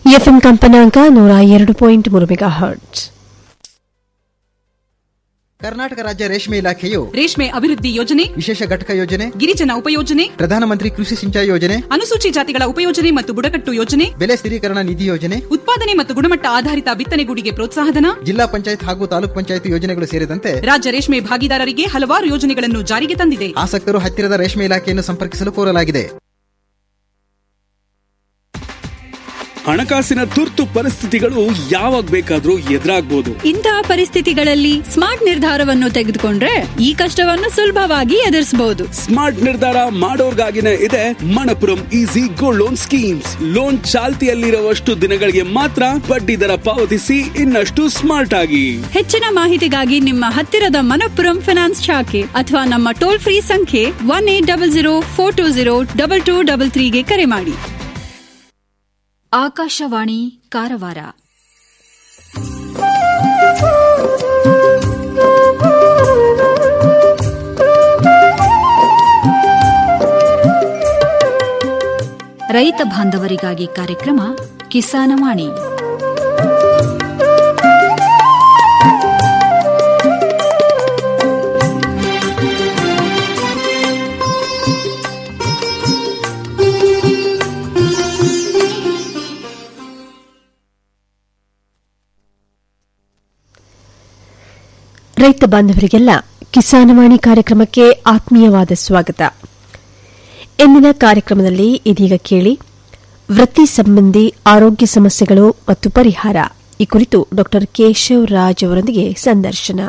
FM ಕಂಪನಾಂಕ ನೂರ ಎರಡು ಪಾಯಿಂಟ್ ಮೂರು ಮೆಗಾ ಹರ್ಟ್ಸ್ ಕರ್ನಾಟಕ ರಾಜ್ಯ ರೇಷ್ಮೆ ಇಲಾಖೆಯು ರೇಷ್ಮೆ ಅಭಿವೃದ್ಧಿ ಯೋಜನೆ ವಿಶೇಷ ಘಟಕ ಯೋಜನೆ ಗಿರಿಜನ ಉಪಯೋಜನೆ ಪ್ರಧಾನಮಂತ್ರಿ ಕೃಷಿ ಸಿಂಚಾಯಿ ಯೋಜನೆ ಅನುಸೂಚಿ ಜಾತಿಗಳ ಉಪಯೋಜನೆ ಮತ್ತು ಬುಡಕಟ್ಟು ಯೋಜನೆ ಬೆಲೆ ಸ್ಥಿರೀಕರಣ ನಿಧಿ ಯೋಜನೆ ಉತ್ಪಾದನೆ ಮತ್ತು ಗುಣಮಟ್ಟ ಆಧಾರಿತ ಬಿತ್ತನೆಗೂಡಿಗೆ ಪ್ರೋತ್ಸಾಹಧನ ಜಿಲ್ಲಾ ಪಂಚಾಯತ್ ಹಾಗೂ ತಾಲೂಕ್ ಪಂಚಾಯತ್ ಯೋಜನೆಗಳು ಸೇರಿದಂತೆ ರಾಜ್ಯ ರೇಷ್ಮೆ ಭಾಗಿದಾರರಿಗೆ ಹಲವಾರು ಯೋಜನೆಗಳನ್ನು ಜಾರಿಗೆ ತಂದಿದೆ ಆಸಕ್ತರು ಹತ್ತಿರದ ರೇಷ್ಮೆ ಇಲಾಖೆಯನ್ನು ಸಂಪರ್ಕಿಸಲು ಕೋರಲಾಗಿದೆ ಹಣಕಾಸಿನ ತುರ್ತು ಪರಿಸ್ಥಿತಿಗಳು ಯಾವಾಗ ಬೇಕಾದ್ರೂ ಎದುರಾಗ್ಬೋದು ಇಂತಹ ಪರಿಸ್ಥಿತಿಗಳಲ್ಲಿ ಸ್ಮಾರ್ಟ್ ನಿರ್ಧಾರವನ್ನು ತೆಗೆದುಕೊಂಡ್ರೆ ಈ ಕಷ್ಟವನ್ನು ಸುಲಭವಾಗಿ ಎದುರಿಸಬಹುದು ಸ್ಮಾರ್ಟ್ ನಿರ್ಧಾರ ಮಾಡೋರ್ಗಾಗಿನೇ ಇದೆ Manappuram easy gold loan schemes loan ಚಾಲ್ತಿಯಲ್ಲಿರುವಷ್ಟು ದಿನಗಳಿಗೆ ಮಾತ್ರ ಬಡ್ಡಿ ದರ ಪಾವತಿಸಿ ಇನ್ನಷ್ಟು ಸ್ಮಾರ್ಟ್ ಆಗಿ ಹೆಚ್ಚಿನ ಮಾಹಿತಿಗಾಗಿ ನಿಮ್ಮ ಹತ್ತಿರದ ಮನಪ್ಪುರಂ ಫಿನಾನ್ಸ್ ಶಾಖೆ ಅಥವಾ ನಮ್ಮ ಟೋಲ್ ಫ್ರೀ ಸಂಖ್ಯೆ one eight double zero four two zero double two double ತ್ರೀಗೆ ಕರೆ ಮಾಡಿ ಆಕಾಶವಾಣಿ ಕಾರವಾರ ರೈತ ಬಾಂಧವರಿಗಾಗಿ ಕಾರ್ಯಕ್ರಮ ಕಿಸಾನವಾಣಿ ರೈತ ಬಾಂಧವರಿಗೆಲ್ಲ ಕಿಸಾನವಾಣಿ ಕಾರ್ಯಕ್ರಮಕ್ಕೆ ಆತ್ಮೀಯವಾದ ಸ್ವಾಗತ ಇಂದಿನ ಕಾರ್ಯಕ್ರಮದಲ್ಲಿ ಇದೀಗ ಕೇಳಿ ವೃತ್ತಿ ಸಂಬಂಧಿ ಆರೋಗ್ಯ ಸಮಸ್ಯೆಗಳು ಮತ್ತು ಪರಿಹಾರ ಈ ಕುರಿತು ಡಾ ಕೇಶವ್ ರಾಜ್ ಅವರೊಂದಿಗೆ ಸಂದರ್ಶನ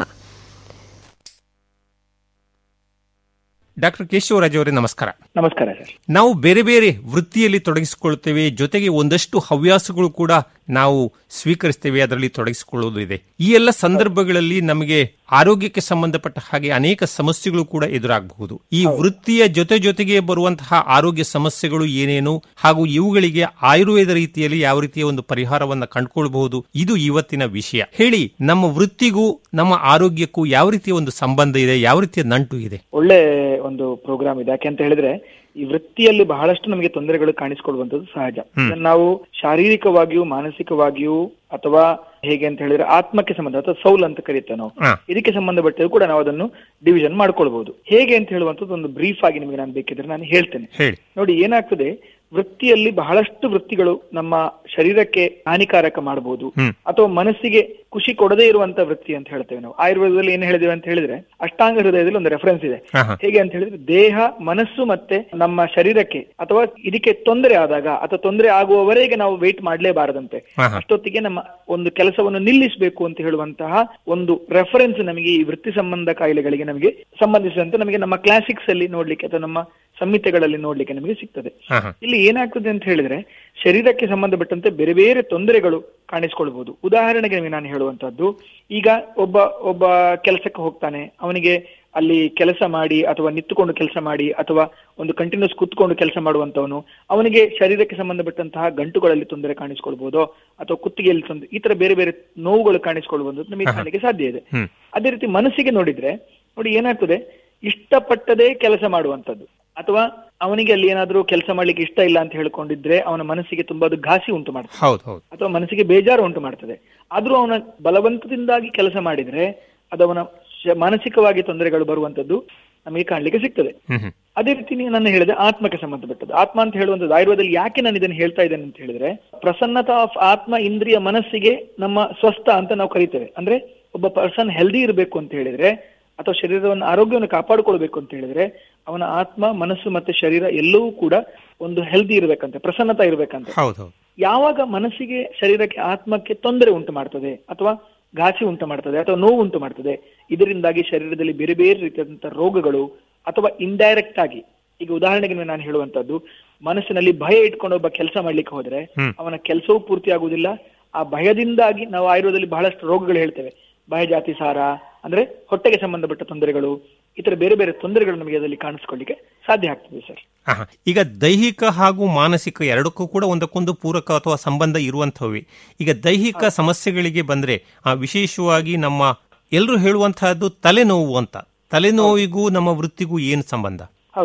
ಡಾಕ್ಟರ್ ಕೇಶವರಾಜ್ ಅವರೇ ನಮಸ್ಕಾರ ನಮಸ್ಕಾರ ಸರ್ ನಾವು ಬೇರೆ ಬೇರೆ ವೃತ್ತಿಯಲ್ಲಿ ತೊಡಗಿಸಿಕೊಳ್ಳುತ್ತೇವೆ ಜೊತೆಗೆ ಒಂದಷ್ಟು ಹವ್ಯಾಸಗಳು ಕೂಡ ನಾವು ಸ್ವೀಕರಿಸ್ತೇವೆ ಅದರಲ್ಲಿ ತೊಡಗಿಸಿಕೊಳ್ಳುವುದು ಇದೆ ಈ ಎಲ್ಲ ಸಂದರ್ಭಗಳಲ್ಲಿ ನಮಗೆ ಆರೋಗ್ಯಕ್ಕೆ ಸಂಬಂಧಪಟ್ಟ ಹಾಗೆ ಅನೇಕ ಸಮಸ್ಯೆಗಳು ಕೂಡ ಎದುರಾಗಬಹುದು ಈ ವೃತ್ತಿಯ ಜೊತೆ ಜೊತೆಗೆ ಬರುವಂತಹ ಆರೋಗ್ಯ ಸಮಸ್ಯೆಗಳು ಏನೇನು ಹಾಗೂ ಇವುಗಳಿಗೆ ಆಯುರ್ವೇದ ರೀತಿಯಲ್ಲಿ ಯಾವ ರೀತಿಯ ಒಂದು ಪರಿಹಾರವನ್ನ ಕಂಡುಕೊಳ್ಳಬಹುದು ಇದು ಇವತ್ತಿನ ವಿಷಯ ಹೇಳಿ ನಮ್ಮ ವೃತ್ತಿಗೂ ನಮ್ಮ ಆರೋಗ್ಯಕ್ಕೂ ಯಾವ ರೀತಿಯ ಒಂದು ಸಂಬಂಧ ಇದೆ ಯಾವ ರೀತಿಯ ನಂಟು ಇದೆ ಒಳ್ಳೆ ಒಂದು ಪ್ರೋಗ್ರಾಮ್ ಇದೆ ಯಾಕೆ ಅಂತ ಹೇಳಿದ್ರೆ ಈ ವೃತ್ತಿಯಲ್ಲಿ ಬಹಳಷ್ಟು ನಮಗೆ ತೊಂದರೆಗಳು ಕಾಣಿಸಿಕೊಳ್ಳುವಂತದ್ದು ಸಹಜ ಇದನ್ನ ನಾವು ಶಾರೀರಿಕವಾಗಿಯೂ ಮಾನಸಿಕವಾಗಿಯೂ ಅಥವಾ ಹೇಗೆ ಅಂತ ಹೇಳಿದ್ರೆ ಆತ್ಮಕ್ಕೆ ಸಂಬಂಧ ಅಥವಾ ಸೌಲ್ ಅಂತ ಕರೀತೇವೆ ನಾವು ಹಾ. ಇದಕ್ಕೆ ಸಂಬಂಧಪಟ್ಟದ್ದು ಕೂಡ ನಾವು ಅದನ್ನು ಡಿವಿಷನ್ ಮಾಡ್ಕೊಳ್ಬಹುದು ಹೇಗೆ ಅಂತ ಹೇಳುವಂತದ್ದು ಒಂದು ಬ್ರೀಫ್ ಆಗಿ ನಿಮಗೆ ನಾನು ಬೇಕಿದ್ರೆ ನಾನು ಹೇಳ್ತೇನೆ ಹೇಳಿ ನೋಡಿ ಏನಾಗ್ತದೆ ವೃತ್ತಿಯಲ್ಲಿ ಬಹಳಷ್ಟು ವೃತ್ತಿಗಳು ನಮ್ಮ ಶರೀರಕ್ಕೆ ಹಾನಿಕಾರಕ ಮಾಡಬಹುದು ಹ್ಮ್. ಅಥವಾ ಮನಸ್ಸಿಗೆ ಖುಷಿ ಕೊಡದೇ ಇರುವಂತ ವೃತ್ತಿ ಅಂತ ಹೇಳ್ತೇವೆ ನಾವು ಆಯುರ್ವೇದದಲ್ಲಿ ಏನ್ ಹೇಳಿದೇವೆ ಅಂತ ಹೇಳಿದ್ರೆ ಅಷ್ಟಾಂಗ ಹೃದಯದಲ್ಲಿ ಒಂದು ರೆಫರೆನ್ಸ್ ಇದೆ ಹಾ, ಹಾ. ಹೇಗೆ ಅಂತ ಹೇಳಿದ್ರೆ ದೇಹ ಮನಸ್ಸು ಮತ್ತೆ ನಮ್ಮ ಶರೀರಕ್ಕೆ ಅಥವಾ ಇದಕ್ಕೆ ತೊಂದರೆ ಆದಾಗ ಅಥವಾ ತೊಂದರೆ ಆಗುವವರೆಗೆ ನಾವು ವೇಟ್ ಮಾಡ್ಲೇಬಾರದಂತೆ ಹಾ, ಹಾ. ಅಷ್ಟೊತ್ತಿಗೆ ನಮ್ಮ ಒಂದು ಕೆಲಸವನ್ನು ನಿಲ್ಲಿಸಬೇಕು ಅಂತ ಹೇಳುವಂತಹ ಒಂದು ರೆಫರೆನ್ಸ್ ನಮಗೆ ಈ ವೃತ್ತಿ ಸಂಬಂಧ ಕಾಯಿಲೆಗಳಿಗೆ ನಮಗೆ ಸಂಬಂಧಿಸಿದಂತೆ ನಮಗೆ ನಮ್ಮ ಕ್ಲಾಸಿಕ್ಸ್ ಅಲ್ಲಿ ನೋಡ್ಲಿಕ್ಕೆ ಅಥವಾ ನಮ್ಮ ಸಂಹಿತೆಗಳಲ್ಲಿ ನೋಡ್ಲಿಕ್ಕೆ ನಮಗೆ ಸಿಗ್ತದೆ ಹಾ, ಹಾ. ಇಲ್ಲಿ ಏನಾಗ್ತದೆ ಅಂತ ಹೇಳಿದ್ರೆ ಶರೀರಕ್ಕೆ ಸಂಬಂಧಪಟ್ಟಂತೆ ಬೇರೆ ಬೇರೆ ತೊಂದರೆಗಳು ಕಾಣಿಸ್ಕೊಳ್ಬಹುದು ಉದಾಹರಣೆಗೆ ನಿಮಗೆ ನಾನು ಹೇಳುವಂತದ್ದು ಈಗ ಒಬ್ಬ ಒಬ್ಬ ಕೆಲಸಕ್ಕೆ ಹೋಗ್ತಾನೆ ಅವನಿಗೆ ಅಲ್ಲಿ ಕೆಲಸ ಮಾಡಿ ಅಥವಾ ನಿಂತುಕೊಂಡು ಕೆಲಸ ಮಾಡಿ ಅಥವಾ ಒಂದು ಕಂಟಿನ್ಯೂಸ್ ಕೂತ್ಕೊಂಡು ಕೆಲಸ ಮಾಡುವಂತವನು ಅವನಿಗೆ ಶರೀರಕ್ಕೆ ಸಂಬಂಧಪಟ್ಟಂತಹ ಗಂಟುಗಳಲ್ಲಿ ತೊಂದರೆ ಕಾಣಿಸ್ಕೊಳ್ಬಹುದು ಅಥವಾ ಕುತ್ತಿಗೆಯಲ್ಲಿ ತೊಂದರೆ ಈ ತರ ಬೇರೆ ಬೇರೆ ನೋವುಗಳು ಕಾಣಿಸ್ಕೊಳ್ಬಹುದು ನಮಗೆ ಕಾಣಲಿಕ್ಕೆ ಸಾಧ್ಯ ಇದೆ ಹ್ಮ್. ಅದೇ ರೀತಿ ಮನಸ್ಸಿಗೆ ನೋಡಿದ್ರೆ ನೋಡಿ ಏನಾಗ್ತದೆ ಇಷ್ಟಪಟ್ಟದೇ ಕೆಲಸ ಮಾಡುವಂತದ್ದು ಅಥವಾ ಅವನಿಗೆ ಅಲ್ಲಿ ಏನಾದ್ರೂ ಕೆಲಸ ಮಾಡ್ಲಿಕ್ಕೆ ಇಷ್ಟ ಇಲ್ಲ ಅಂತ ಹೇಳ್ಕೊಂಡಿದ್ರೆ ಅವನ ಮನಸ್ಸಿಗೆ ತುಂಬಾ ಅದು ಘಾಸಿ ಉಂಟು ಮಾಡ್ತದೆ ಹೌದು ಹೌದು ಅಥವಾ ಮನಸ್ಸಿಗೆ ಬೇಜಾರು ಉಂಟು ಮಾಡ್ತದೆ ಆದ್ರೂ ಅವನ ಬಲವಂತದಿಂದಾಗಿ ಕೆಲಸ ಮಾಡಿದ್ರೆ ಅದು ಅವನ ಶ- ಮಾನಸಿಕವಾಗಿ ತೊಂದರೆಗಳು ಬರುವಂತದ್ದು ನಮಗೆ ಕಾಣ್ಲಿಕ್ಕೆ ಸಿಗ್ತದೆ ಹ್ಮ್ ಹ್ಮ್ ಅದೇ ರೀತಿ ನೀವು ನಾನು ಹೇಳಿದೆ ಆತ್ಮಕ್ಕೆ ಸಂಬಂಧಪಟ್ಟದ್ದು ಆತ್ಮ ಅಂತ ಹೇಳುವಂಥದ್ದು ಆಯುರ್ವೇದದಲ್ಲಿ ಯಾಕೆ ನಾನು ಇದನ್ನು ಹೇಳ್ತಾ ಇದ್ದೇನೆ ಅಂತ ಹೇಳಿದ್ರೆ ಪ್ರಸನ್ನತಾ ಆಫ್ ಆತ್ಮ ಇಂದ್ರಿಯ ಮನಸ್ಸಿಗೆ ನಮ್ಮ ಸ್ವಸ್ಥ ಅಂತ ನಾವು ಕರಿತೇವೆ ಅಂದ್ರೆ ಒಬ್ಬ ಪರ್ಸನ್ ಹೆಲ್ದಿ ಇರಬೇಕು ಅಂತ ಹೇಳಿದ್ರೆ ಅಥವಾ ಶರೀರವನ್ನು ಆರೋಗ್ಯವನ್ನು ಕಾಪಾಡಿಕೊಳ್ಬೇಕು ಅಂತ ಹೇಳಿದ್ರೆ ಅವನ ಆತ್ಮ ಮನಸ್ಸು ಮತ್ತೆ ಶರೀರ ಎಲ್ಲವೂ ಕೂಡ ಒಂದು ಹೆಲ್ದಿ ಇರ್ಬೇಕಂತೆ ಪ್ರಸನ್ನತಾ ಇರ್ಬೇಕಂತೆ ಹೌದು ಹೌದು ಯಾವಾಗ ಮನಸ್ಸಿಗೆ ಶರೀರಕ್ಕೆ ಆತ್ಮಕ್ಕೆ ತೊಂದರೆ ಉಂಟು ಮಾಡ್ತದೆ ಅಥವಾ ಘಾಸಿ ಉಂಟು ಮಾಡ್ತದೆ ಅಥವಾ ನೋವು ಉಂಟು ಮಾಡ್ತದೆ ಇದರಿಂದಾಗಿ ಶರೀರದಲ್ಲಿ ಬೇರೆ ಬೇರೆ ರೀತಿಯಾದಂತಹ ರೋಗಗಳು ಅಥವಾ ಇಂಡೈರೆಕ್ಟ್ ಆಗಿ ಈಗ ಉದಾಹರಣೆಗೆ ನಾನು ಹೇಳುವಂತದ್ದು ಮನಸ್ಸಿನಲ್ಲಿ ಭಯ ಇಟ್ಕೊಂಡು ಒಬ್ಬ ಕೆಲಸ ಮಾಡ್ಲಿಕ್ಕೆ ಹೋದ್ರೆ ಹ್ಮ್. ಅವನ ಕೆಲಸವೂ ಪೂರ್ತಿ ಆಗುದಿಲ್ಲ ಆ ಭಯದಿಂದಾಗಿ ನಾವು ಆಯುರ್ವೇದದಲ್ಲಿ ಬಹಳಷ್ಟು ರೋಗಗಳು ಹೇಳ್ತೇವೆ ಭಯಜಾತಿ ಸಾರ ಅಂದ್ರೆ ಹೊಟ್ಟೆಗೆ ಸಂಬಂಧಪಟ್ಟ ತೊಂದರೆಗಳು ಈ ತರ ಬೇರೆ ಬೇರೆ ತೊಂದರೆಗಳು ನಮಗೆ ಅದರಲ್ಲಿ ಕಾಣಿಸ್ಕೊಳ್ಳಿಕ್ಕೆ ಸಾಧ್ಯ ಆಗ್ತದೆ ಸರ್ ಆಹಾ. ಈಗ ದೈಹಿಕ ಹಾಗೂ ಮಾನಸಿಕ ಎರಡಕ್ಕೂ ಕೂಡ ಒಂದಕ್ಕೊಂದು ಪೂರಕ ಅಥವಾ ಸಂಬಂಧ ಇರುವಂತಹವೆ ಈಗ ದೈಹಿಕ ಸಮಸ್ಯೆಗಳಿಗೆ ಬಂದ್ರೆ ಆ, ವಿಶೇಷವಾಗಿ ನಮ್ಮ ಎಲ್ಲರೂ ಹೇಳುವಂತಹದ್ದು ತಲೆನೋವು ಅಂತ ತಲೆನೋವಿಗೂ ನಮ್ಮ ವೃತ್ತಿಗೂ ಏನು ಸಂಬಂಧ ಹೌದು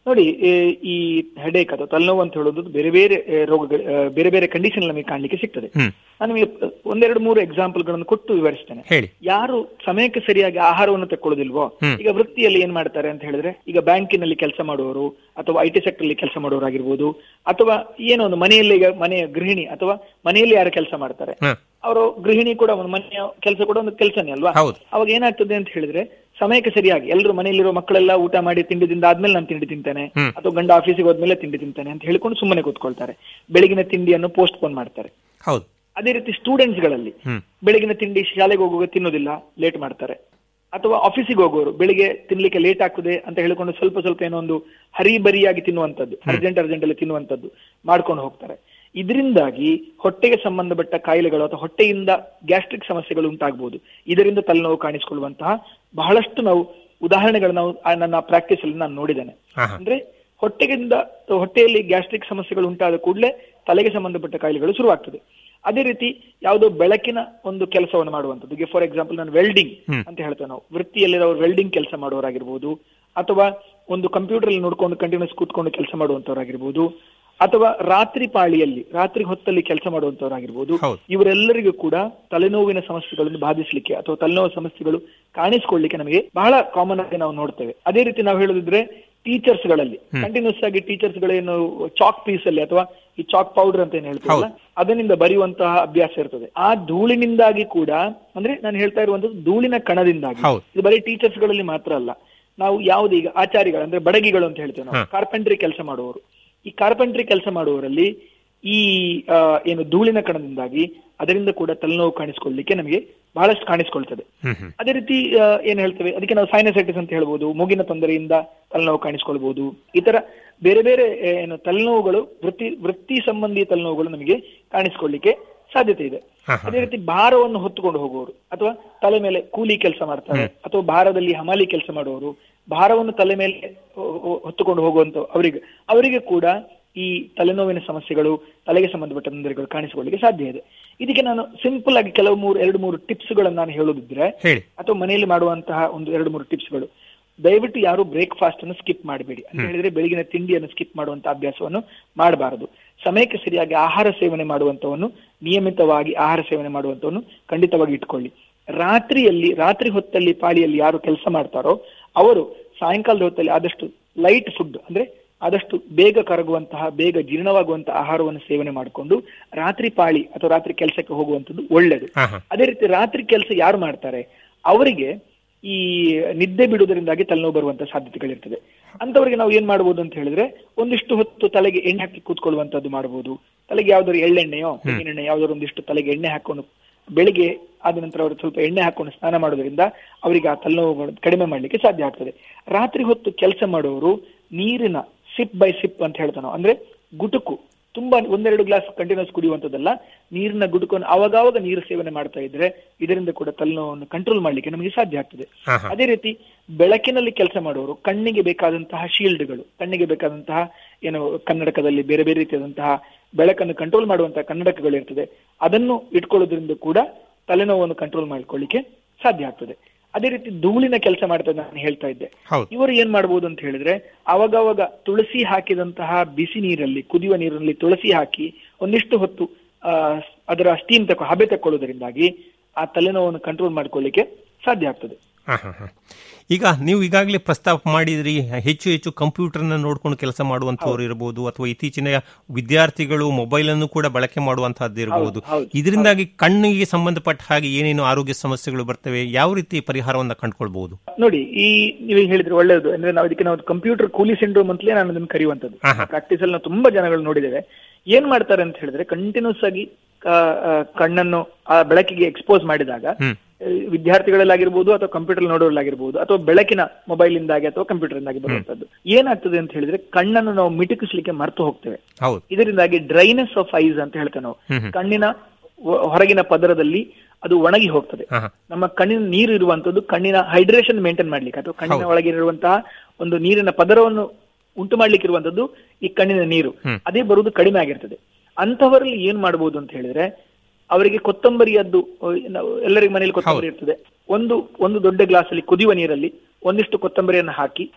ನೋಡಿ ಈ- ಈ ಹೆಡೇಕ್ ಅಥವಾ ತಲೆನೋವು ಅಂತ ಹೇಳೋದು ಬೇರೆ ಬೇರೆ ಆ, ರೋಗಗಳು ಆ, ಬೇರೆ ಬೇರೆ ಕಂಡೀಷನ್ ನಮಗೆ ಕಾಣ್ಲಿಕ್ಕೆ ಸಿಗ್ತದೆ ಹ್ಮ್ ನಾನು ನಿಮಗೆ ಒಂದೆರಡು ಮೂರು ಎಕ್ಸಾಂಪಲ್ ಗಳನ್ನು ಕೊಟ್ಟು ವಿವರಿಸ್ತೇನೆ ಹೇಳಿ ಯಾರು ಸಮಯಕ್ಕೆ ಸರಿಯಾಗಿ ಆಹಾರವನ್ನು ತಕ್ಕೊಳ್ಳೋದಿಲ್ವೋ ಹ್ಮ್. ಈಗ ವೃತ್ತಿಯಲ್ಲಿ ಏನ್ ಮಾಡ್ತಾರೆ ಅಂತ ಹೇಳಿದ್ರೆ ಈಗ ಬ್ಯಾಂಕಿನಲ್ಲಿ ಕೆಲಸ ಮಾಡುವವರು ಅಥವಾ ಐ ಟಿ ಸೆಕ್ಟರ್ ಅಲ್ಲಿ ಕೆಲಸ ಮಾಡುವವರಾಗಿರ್ಬೋದು ಅಥವಾ ಏನೋ ಒಂದು ಮನೆಯಲ್ಲಿ ಈಗ ಮನೆಯ ಗೃಹಿಣಿ ಅಥವಾ ಮನೆಯಲ್ಲಿ ಯಾರು ಕೆಲಸ ಮಾಡ್ತಾರೆ ಹ. ಅವರು ಗೃಹಿಣಿ ಕೂಡ ಒಂದು ಮನೆಯ ಕೆಲಸ ಕೂಡ ಒಂದು ಕೆಲಸನೇ ಅಲ್ವಾ ಹೌದು. ಅವಾಗ ಏನಾಗ್ತದೆ ಅಂತ ಹೇಳಿದ್ರೆ ಸಮಯಕ್ಕೆ ಸರಿಯಾಗಿ ಎಲ್ಲರೂ ಮನೆಯಲ್ಲಿರೋ ಮಕ್ಕಳೆಲ್ಲ ಊಟ ಮಾಡಿ ತಿಂಡಿ ತಿಂದ ಆದ್ಮೇಲೆ ನಾನು ತಿಂಡಿ ತಿಂತೇನೆ ಹ್ಮ್. ಅಥವಾ ಗಂಡ ಆಫೀಸಿಗೆ ಹೋದ್ಮೇಲೆ ತಿಂಡಿ ತಿಂತಾನೆ ಅಂತ ಹೇಳಿಕೊಂಡು ಸುಮ್ಮನೆ ಕೂತ್ಕೊಳ್ತಾರೆ ಬೆಳಗಿನ ತಿಂಡಿಯನ್ನು ಪೋಸ್ಟ್ ಪೋನ್ ಮಾಡ್ತಾರೆ ಹೌದು ಅದೇ ರೀತಿ ಸ್ಟೂಡೆಂಟ್ಸ್ ಗಳಲ್ಲಿ ಹ್ಮ್ ಬೆಳಗಿನ ತಿಂಡಿ ಶಾಲೆಗೆ ಹೋಗುವಾಗ ತಿನ್ನೋದಿಲ್ಲ ಲೇಟ್ ಮಾಡ್ತಾರೆ ಅಥವಾ ಆಫೀಸಿಗೆ ಹೋಗೋರು ಬೆಳಿಗ್ಗೆ ತಿನ್ಲಿಕ್ಕೆ ಲೇಟ್ ಆಗ್ತದೆ ಅಂತ ಹೇಳಿಕೊಂಡು ಸ್ವಲ್ಪ ಸ್ವಲ್ಪ ಏನೋ ಒಂದು ಹರಿಬರಿಯಾಗಿ ತಿನ್ನುವಂಥದ್ದು ಅರ್ಜೆಂಟ್ ಅರ್ಜೆಂಟ್ ಅಲ್ಲಿ ತಿನ್ನುವಂಥದ್ದು ಮಾಡ್ಕೊಂಡು ಹೋಗ್ತಾರೆ ಇದರಿಂದಾಗಿ ಹೊಟ್ಟೆಗೆ ಸಂಬಂಧಪಟ್ಟ ಕಾಯಿಲೆಗಳು ಅಥವಾ ಹೊಟ್ಟೆಯಿಂದ ಗ್ಯಾಸ್ಟ್ರಿಕ್ ಸಮಸ್ಯೆಗಳು ಉಂಟಾಗಬಹುದು ಇದರಿಂದ ತಲೆನೋವು ಕಾಣಿಸಿಕೊಳ್ಳುವಂತಹ ಬಹಳಷ್ಟು ನಾವು ಉದಾಹರಣೆಗಳು ನಾವು ಆ ನನ್ನ ಪ್ರಾಕ್ಟೀಸ್ ಅಲ್ಲಿ ನಾನು ನೋಡಿದ್ದೇನೆ ಹಾ ಹಾ ಅಂದ್ರೆ ಹೊಟ್ಟೆಗಿಂದ ಅಥವಾ ಹೊಟ್ಟೆಯಲ್ಲಿ ಗ್ಯಾಸ್ಟ್ರಿಕ್ ಸಮಸ್ಯೆಗಳು ಉಂಟಾದ ಕೂಡಲೇ ತಲೆಗೆ ಸಂಬಂಧಪಟ್ಟ ಕಾಯಿಲೆಗಳು ಶುರುವಾಗ್ತದೆ ಅದೇ ರೀತಿ ಯಾವುದೋ ಬೆಳಕಿನ ಒಂದು ಕೆಲಸವನ್ನು ಮಾಡುವಂಥದ್ದು ಈಗ ಫಾರ್ ಎಕ್ಸಾಂಪಲ್ ನಾನು ವೆಲ್ಡಿಂಗ್ ಹ್ಮ್. ಅಂತ ಹೇಳ್ತೇವೆ ನಾವು ವೃತ್ತಿಯಲ್ಲಿರೋರು ವೆಲ್ಡಿಂಗ್ ಕೆಲಸ ಮಾಡುವವರಾಗಿರ್ಬೋದು ಅಥವಾ ಒಂದು ಕಂಪ್ಯೂಟರ್ ಅಲ್ಲಿ ನೋಡ್ಕೊಂಡು ಕಂಟಿನ್ಯೂಸ್ ಕೂತ್ಕೊಂಡು ಕೆಲಸ ಮಾಡುವಂತವರಾಗಿರ್ಬೋದು ಅಥವಾ ರಾತ್ರಿ ಪಾಳಿಯಲ್ಲಿ ರಾತ್ರಿ ಹೊತ್ತಲ್ಲಿ ಕೆಲಸ ಮಾಡುವಂತವರಾಗಿರ್ಬೋದು ಹೌದು. ಇವರೆಲ್ಲರಿಗೂ ಕೂಡ ತಲೆನೋವಿನ ಸಮಸ್ಯೆಗಳನ್ನು ಬಾಧಿಸಲಿಕ್ಕೆ ಅಥವಾ ತಲೆನೋವು ಸಮಸ್ಯೆಗಳು ಕಾಣಿಸಿಕೊಳ್ಳಿಕ್ಕೆ ನಮಗೆ ಬಹಳ ಕಾಮನ್ ಆಗಿ ನಾವು ನೋಡ್ತೇವೆ ಅದೇ ರೀತಿ ನಾವು ಹೇಳೋದಿದ್ರೆ ಟೀಚರ್ಸ್ ಗಳಲ್ಲಿ ಕಂಟಿನ್ಯೂಸ್ ಆಗಿ ಟೀಚರ್ಸ್ ಗಳೇನು ಚಾಕ್ ಪೀಸ್ ಅಲ್ಲಿ ಅಥವಾ ಈ ಚಾಕ್ ಪೌಡರ್ ಅಂತ ಏನ್ ಹೇಳ್ತೀವಲ್ಲ ಅದರಿಂದ ಬರೆಯುವಂತಹ ಅಭ್ಯಾಸ ಇರ್ತದೆ ಆ ಧೂಳಿನಿಂದಾಗಿ ಕೂಡ ಅಂದ್ರೆ ನಾನು ಹೇಳ್ತಾ ಇರುವಂತದ್ದು ಧೂಳಿನ ಕಣದಿಂದಾಗಿ ಹೌದು. ಇದು ಬರೀ ಟೀಚರ್ಸ್ ಗಳಲ್ಲಿ ಮಾತ್ರ ಅಲ್ಲ ನಾವು ಯಾವ್ದು ಈಗ ಆಚಾರಿಗಳು ಅಂದ್ರೆ ಬಡಗಿಗಳು ಅಂತ ಹೇಳ್ತೇವೆ ನಾವು ಹ. ಕಾರ್ಪೆಂಟ್ರಿ ಕೆಲಸ ಮಾಡುವವರು ಈ ಕಾರ್ಪೆಂಟ್ರಿ ಕೆಲಸ ಮಾಡುವವರಲ್ಲಿ ಈ ಆ, ಏನು ಧೂಳಿನ ಕಣದಿಂದಾಗಿ ಅದರಿಂದ ಕೂಡ ತಲೆನೋವು ಕಾಣಿಸ್ಕೊಳ್ಳಿಕ್ಕೆ ನಮಗೆ ಬಹಳಷ್ಟು ಕಾಣಿಸ್ಕೊಳ್ತದೆ ಹ್ಮ್ ಹ್ಮ್ ಅದೇ ರೀತಿ ಆ, ಏನ್ ಹೇಳ್ತೇವೆ ಅದಕ್ಕೆ ನಾವು ಸೈನಸೈಟಿಸ್ ಅಂತ ಹೇಳ್ಬೋದು ಮೂಗಿನ ತೊಂದರೆಯಿಂದ ತಲೆನೋವು ಕಾಣಿಸ್ಕೊಳ್ಬಹುದು ಈ ತರ ಬೇರೆ ಬೇರೆ ಆ, ಏನು ತಲೆನೋವುಗಳು ವೃತ್ತಿ ವೃತ್ತಿ ಸಂಬಂಧಿ ತಲೆನೋವುಗಳು ನಮಗೆ ಕಾಣಿಸ್ಕೊಳ್ಳಿಕ್ಕೆ ಸಾಧ್ಯತೆ ಇದೆ ಹಾ, ಹಾ. ಅದೇ ರೀತಿ ಭಾರವನ್ನು ಹೊತ್ತುಕೊಂಡು ಹೋಗುವವರು ಅಥವಾ ತಲೆ ಮೇಲೆ ಕೂಲಿ ಕೆಲಸ ಮಾಡ್ತಾರೆ ಅಥವಾ ಭಾರದಲ್ಲಿ ಹಮಾಲಿ ಕೆಲಸ ಮಾಡುವವರು ಭಾರವನ್ನು ತಲೆ ಮೇಲೆ ಹೊ- ಹೊ- ಹೊತ್ತುಕೊಂಡು ಹೋಗುವಂತ ಅವರಿಗೆ ಅವರಿಗೆ ಕೂಡ ಈ ತಲೆನೋವಿನ ಸಮಸ್ಯೆಗಳು ತಲೆಗೆ ಸಂಬಂಧಪಟ್ಟ ತೊಂದರೆಗಳು ಕಾಣಿಸಿಕೊಳ್ಳಿಕ್ಕೆ ಸಾಧ್ಯ ಇದೆ ಇದಕ್ಕೆ ನಾನು ಸಿಂಪಲ್ ಆಗಿ ಕೆಲವು ಮೂರು ಎರಡು ಮೂರು ಟಿಪ್ಸ್ ಗಳನ್ನು ನಾನು ಹೇಳೋದಿದ್ರೆ ಹೇಳಿ ಅಥವಾ ಮನೆಯಲ್ಲಿ ಮಾಡುವಂತಹ ಒಂದು ಎರಡು ಮೂರು ಟಿಪ್ಸ್ಗಳು ದಯವಿಟ್ಟು ಯಾರು ಬ್ರೇಕ್ಫಾಸ್ಟ್ ಅನ್ನು ಸ್ಕಿಪ್ ಮಾಡಬೇಡಿ ಅಂತ ಹೇಳಿದ್ರೆ ಬೆಳಗಿನ ತಿಂಡಿಯನ್ನು ಸ್ಕಿಪ್ ಮಾಡುವಂತ ಅಭ್ಯಾಸವನ್ನು ಮಾಡಬಾರದು ಸಮಯಕ್ಕೆ ಸರಿಯಾಗಿ ಆಹಾರ ಸೇವನೆ ಮಾಡುವಂತವನ್ನು ನಿಯಮಿತವಾಗಿ ಆಹಾರ ಸೇವನೆ ಮಾಡುವಂತವನ್ನು ಖಂಡಿತವಾಗಿ ಇಟ್ಕೊಳ್ಳಿ ರಾತ್ರಿಯಲ್ಲಿ ರಾತ್ರಿ ಹೊತ್ತಲ್ಲಿ ಪಾಳಿಯಲ್ಲಿ ಯಾರು ಕೆಲಸ ಮಾಡ್ತಾರೋ ಅವರು ಸಾಯಂಕಾಲದ ಹೊತ್ತಲ್ಲಿ ಆದಷ್ಟು ಲೈಟ್ ಫುಡ್ ಅಂದ್ರೆ ಆದಷ್ಟು ಬೇಗ ಕರಗುವಂತಹ ಬೇಗ ಜೀರ್ಣವಾಗುವಂತಹ ಆಹಾರವನ್ನು ಸೇವನೆ ಮಾಡಿಕೊಂಡು ರಾತ್ರಿ ಪಾಳಿ ಅಥವಾ ರಾತ್ರಿ ಕೆಲಸಕ್ಕೆ ಹೋಗುವಂತದ್ದು ಒಳ್ಳೆಯದು ಹಾ ಹಾ ಅದೇ ರೀತಿ ರಾತ್ರಿ ಕೆಲಸ ಯಾರು ಮಾಡ್ತಾರೆ ಅವರಿಗೆ ಈ ನಿದ್ದೆ ಬಿಡುವುದರಿಂದಾಗಿ ತಲೆನೋವು ಬರುವಂತ ಸಾಧ್ಯತೆಗಳಿರ್ತದೆ ಅಂತವರಿಗೆ ನಾವು ಏನ್ ಮಾಡಬಹುದು ಅಂತ ಹೇಳಿದ್ರೆ ಒಂದಿಷ್ಟು ಹೊತ್ತು ತಲೆಗೆ ಎಣ್ಣೆ ಹಾಕಿ ಕೂತ್ಕೊಳ್ಳುವಂತದ್ದು ಮಾಡಬಹುದು ತಲೆಗೆ ಯಾವ್ದಾದ್ರು ಎಳ್ಳೆಣ್ಣೆಯೋ ತೆಂಗಿನೆಣ್ಣೆ ಯಾವ್ದಾದ್ರು ಒಂದಿಷ್ಟು ತಲೆಗೆ ಎಣ್ಣೆ ಹಾಕೊಂಡು ಬೆಳಿಗ್ಗೆ ಆದ ನಂತರ ಅವರು ಸ್ವಲ್ಪ ಎಣ್ಣೆ ಹಾಕೊಂಡು ಸ್ನಾನ ಮಾಡೋದ್ರಿಂದ ಅವರಿಗೆ ಆ ತಲೆನೋವು ಕಡಿಮೆ ಮಾಡ್ಲಿಕ್ಕೆ ಸಾಧ್ಯ ಆಗ್ತದೆ ರಾತ್ರಿ ಹೊತ್ತು ಕೆಲಸ ಮಾಡುವವರು ನೀರಿನ ಸಿಪ್ ಬೈ ಸಿಪ್ ಅಂತ ಹೇಳ್ತಾನೋ ಅಂದ್ರೆ ಗುಟುಕು ತುಂಬಾ ಒಂದೆರಡು ಗ್ಲಾಸ್ ಕಂಟಿನ್ಯೂಸ್ ಕುಡಿಯುವಂತದ್ದಲ್ಲ ನೀರಿನ ಗುಡುಕನ್ನು ಅವಾಗವಾಗ ನೀರು ಸೇವನೆ ಮಾಡ್ತಾ ಇದ್ರೆ ಇದರಿಂದ ಕೂಡ ತಲೆನೋವನ್ನು ಕಂಟ್ರೋಲ್ ಮಾಡ್ಲಿಕ್ಕೆ ನಮಗೆ ಸಾಧ್ಯ ಆಗ್ತದೆ ಹಾ ಹಾ ಅದೇ ರೀತಿ ಬೆಳಕಿನಲ್ಲಿ ಕೆಲಸ ಮಾಡುವವರು ಕಣ್ಣಿಗೆ ಬೇಕಾದಂತಹ ಶೀಲ್ಡ್ಗಳು ಕಣ್ಣಿಗೆ ಬೇಕಾದಂತಹ ಏನು ಕನ್ನಡಕದಲ್ಲಿ ಬೇರೆ ಬೇರೆ ರೀತಿಯಾದಂತಹ ಬೆಳಕನ್ನು ಕಂಟ್ರೋಲ್ ಮಾಡುವಂತಹ ಕನ್ನಡಕಗಳು ಇರ್ತದೆ ಅದನ್ನು ಇಟ್ಕೊಳ್ಳೋದ್ರಿಂದ ಕೂಡ ತಲೆನೋವನ್ನು ಕಂಟ್ರೋಲ್ ಮಾಡ್ಕೊಳ್ಳಿಕ್ಕೆ ಸಾಧ್ಯ ಆಗ್ತದೆ ಅದೇ ರೀತಿ ಧೂಳಿನ ಕೆಲಸ ಮಾಡ್ತಾ ನಾನು ಹೇಳ್ತಾ ಇದ್ದೆ ಹೌದು ಇವರು ಏನ್ ಮಾಡ್ಬೋದು ಅಂತ ಹೇಳಿದ್ರೆ ಅವಾಗವಾಗ ತುಳಸಿ ಹಾಕಿದಂತಹ ಬಿಸಿ ನೀರಲ್ಲಿ ಕುದಿಯುವ ನೀರಿನಲ್ಲಿ ತುಳಸಿ ಹಾಕಿ ಒಂದಿಷ್ಟು ಹೊತ್ತು ಆ ಅದರ ಸ್ಟೀಮ್ ತಕೊ ಹಬೆ ತಕ್ಕೊಳ್ಳೋದ್ರಿಂದಾಗಿ ಆ ತಲೆನೋವನ್ನು ಕಂಟ್ರೋಲ್ ಮಾಡ್ಕೊಳ್ಳಿಕ್ಕೆ ಸಾಧ್ಯ ಆಗ್ತದೆ ಹಾ ಹಾ ಹಾ ಈಗ ನೀವು ಈಗಾಗಲೇ ಪ್ರಸ್ತಾಪ ಮಾಡಿದ್ರಿ ಹೆಚ್ಚು ಹೆಚ್ಚು ಕಂಪ್ಯೂಟರ್ನ ನೋಡ್ಕೊಂಡು ಕೆಲಸ ಮಾಡುವಂತವ್ರು ಇರಬಹುದು ಅಥವಾ ಇತ್ತೀಚಿನ ವಿದ್ಯಾರ್ಥಿಗಳು ಮೊಬೈಲ್ ಅನ್ನು ಕೂಡ ಬಳಕೆ ಮಾಡುವಂತಹದ್ದು ಇರಬಹುದು ಹೌದು, ಹೌದು, ಇದರಿಂದಾಗಿ ಕಣ್ಣಿಗೆ ಸಂಬಂಧಪಟ್ಟ ಹಾಗೆ ಏನೇನು ಆರೋಗ್ಯ ಸಮಸ್ಯೆಗಳು ಬರ್ತವೆ ಯಾವ ರೀತಿ ಪರಿಹಾರವನ್ನ ಕಂಡುಕೊಳ್ಬಹುದು ನೋಡಿ ಈ ನೀವು ಹೇಳಿದ್ರೆ ಒಳ್ಳೆಯದು ಅಂದ್ರೆ ನಾವು ಇದಕ್ಕೆ ನಾವು ಕಂಪ್ಯೂಟರ್ ಕೂಲಿ ಸಿಂಡ್ರೋಮ್ ಅಂತಲೇ ನಾನು ಅದನ್ನು ಕರೆಯುವಂತದ್ದು ಹಾ, ಹಾ. ಪ್ರಾಕ್ಟೀಸ್ ಅಲ್ಲಿ ನಾವು ತುಂಬಾ ಜನಗಳು ನೋಡಿದ್ದೇವೆ ಏನ್ ಮಾಡ್ತಾರೆ ಅಂತ ಹೇಳಿದ್ರೆ ಕಂಟಿನ್ಯೂಸ್ ಆಗಿ ಆ, ಆ, ಕಣ್ಣನ್ನು ಆ ಬೆಳಕಿಗೆ ಎಕ್ಸ್ಪೋಸ್ ಮಾಡಿದಾಗ ಹ್ಮ್ ಆ, ವಿದ್ಯಾರ್ಥಿಗಳಲ್ಲಾಗಿರ್ಬೋದು ಅಥವಾ ಕಂಪ್ಯೂಟರ್ ನೋಡೋರಾಗಿರ್ಬೋದು ಅಥವಾ ಬೆಳಕಿನ ಮೊಬೈಲ್ ಇಂದಾಗಿ ಅಥವಾ ಕಂಪ್ಯೂಟರ್ ಇಂದಾಗಿ ಬರುವಂತದ್ದು ಏನಾಗ್ತದೆ ಅಂತ ಹೇಳಿದ್ರೆ ಕಣ್ಣನ್ನು ನಾವು ಮಿಟುಕಿಸ್ಲಿಕ್ಕೆ ಮರ್ತು ಹೋಗ್ತೇವೆ ಹೌದು ಇದರಿಂದಾಗಿ ಡ್ರೈನೆಸ್ ಆಫ್ ಐಸ್ ಅಂತ ಹೇಳ್ತೇವೆ ನಾವು ಹ್ಮ್ ಹ್ಮ್. ಕಣ್ಣಿನ ಹೊ- ಹೊರಗಿನ ಪದರದಲ್ಲಿ ಅದು ಒಣಗಿ ಹೋಗ್ತದೆ ಹಾ ಹಾ ನಮ್ಮ ಕಣ್ಣಿನ ನೀರು ಇರುವಂತದ್ದು ಕಣ್ಣಿನ ಹೈಡ್ರೇಷನ್ ಮೇಂಟೈನ್ ಮಾಡ್ಲಿಕ್ಕೆ ಅಥವಾ ಕಣ್ಣಿನ ಹೌದು. ಒಳಗಿರುವಂತಹ ಒಂದು ನೀರಿನ ಪದರವನ್ನು ಉಂಟು ಮಾಡ್ಲಿಕ್ಕೆ ಇರುವಂತದ್ದು ಈ ಕಣ್ಣಿನ ನೀರು ಹ್ಮ್. ಅದೇ ಬರುವುದು ಕಡಿಮೆ ಆಗಿರ್ತದೆ ಅಂತವರಲ್ಲಿ ಏನ್ ಮಾಡಬಹುದು ಅಂತ ಹೇಳಿದ್ರೆ ಅವರಿಗೆ ಕೊತ್ತಂಬರಿಯದ್ದು ಅಹ್, ನಾವು ಎಲ್ಲರಿಗೂ ಮನೆಯಲ್ಲಿ ಕೊತ್ತಂಬರಿ ಹೌದು. ಇರ್ತದೆ ಒಂದು ಒಂದು ದೊಡ್ಡ ಗ್ಲಾಸ್ ಅಲ್ಲಿ ಕುದಿಯುವ ನೀರಲ್ಲಿ ಒಂದಿಷ್ಟು ಕೊತ್ತಂಬರಿಯನ್ನು ಹಾಕಿ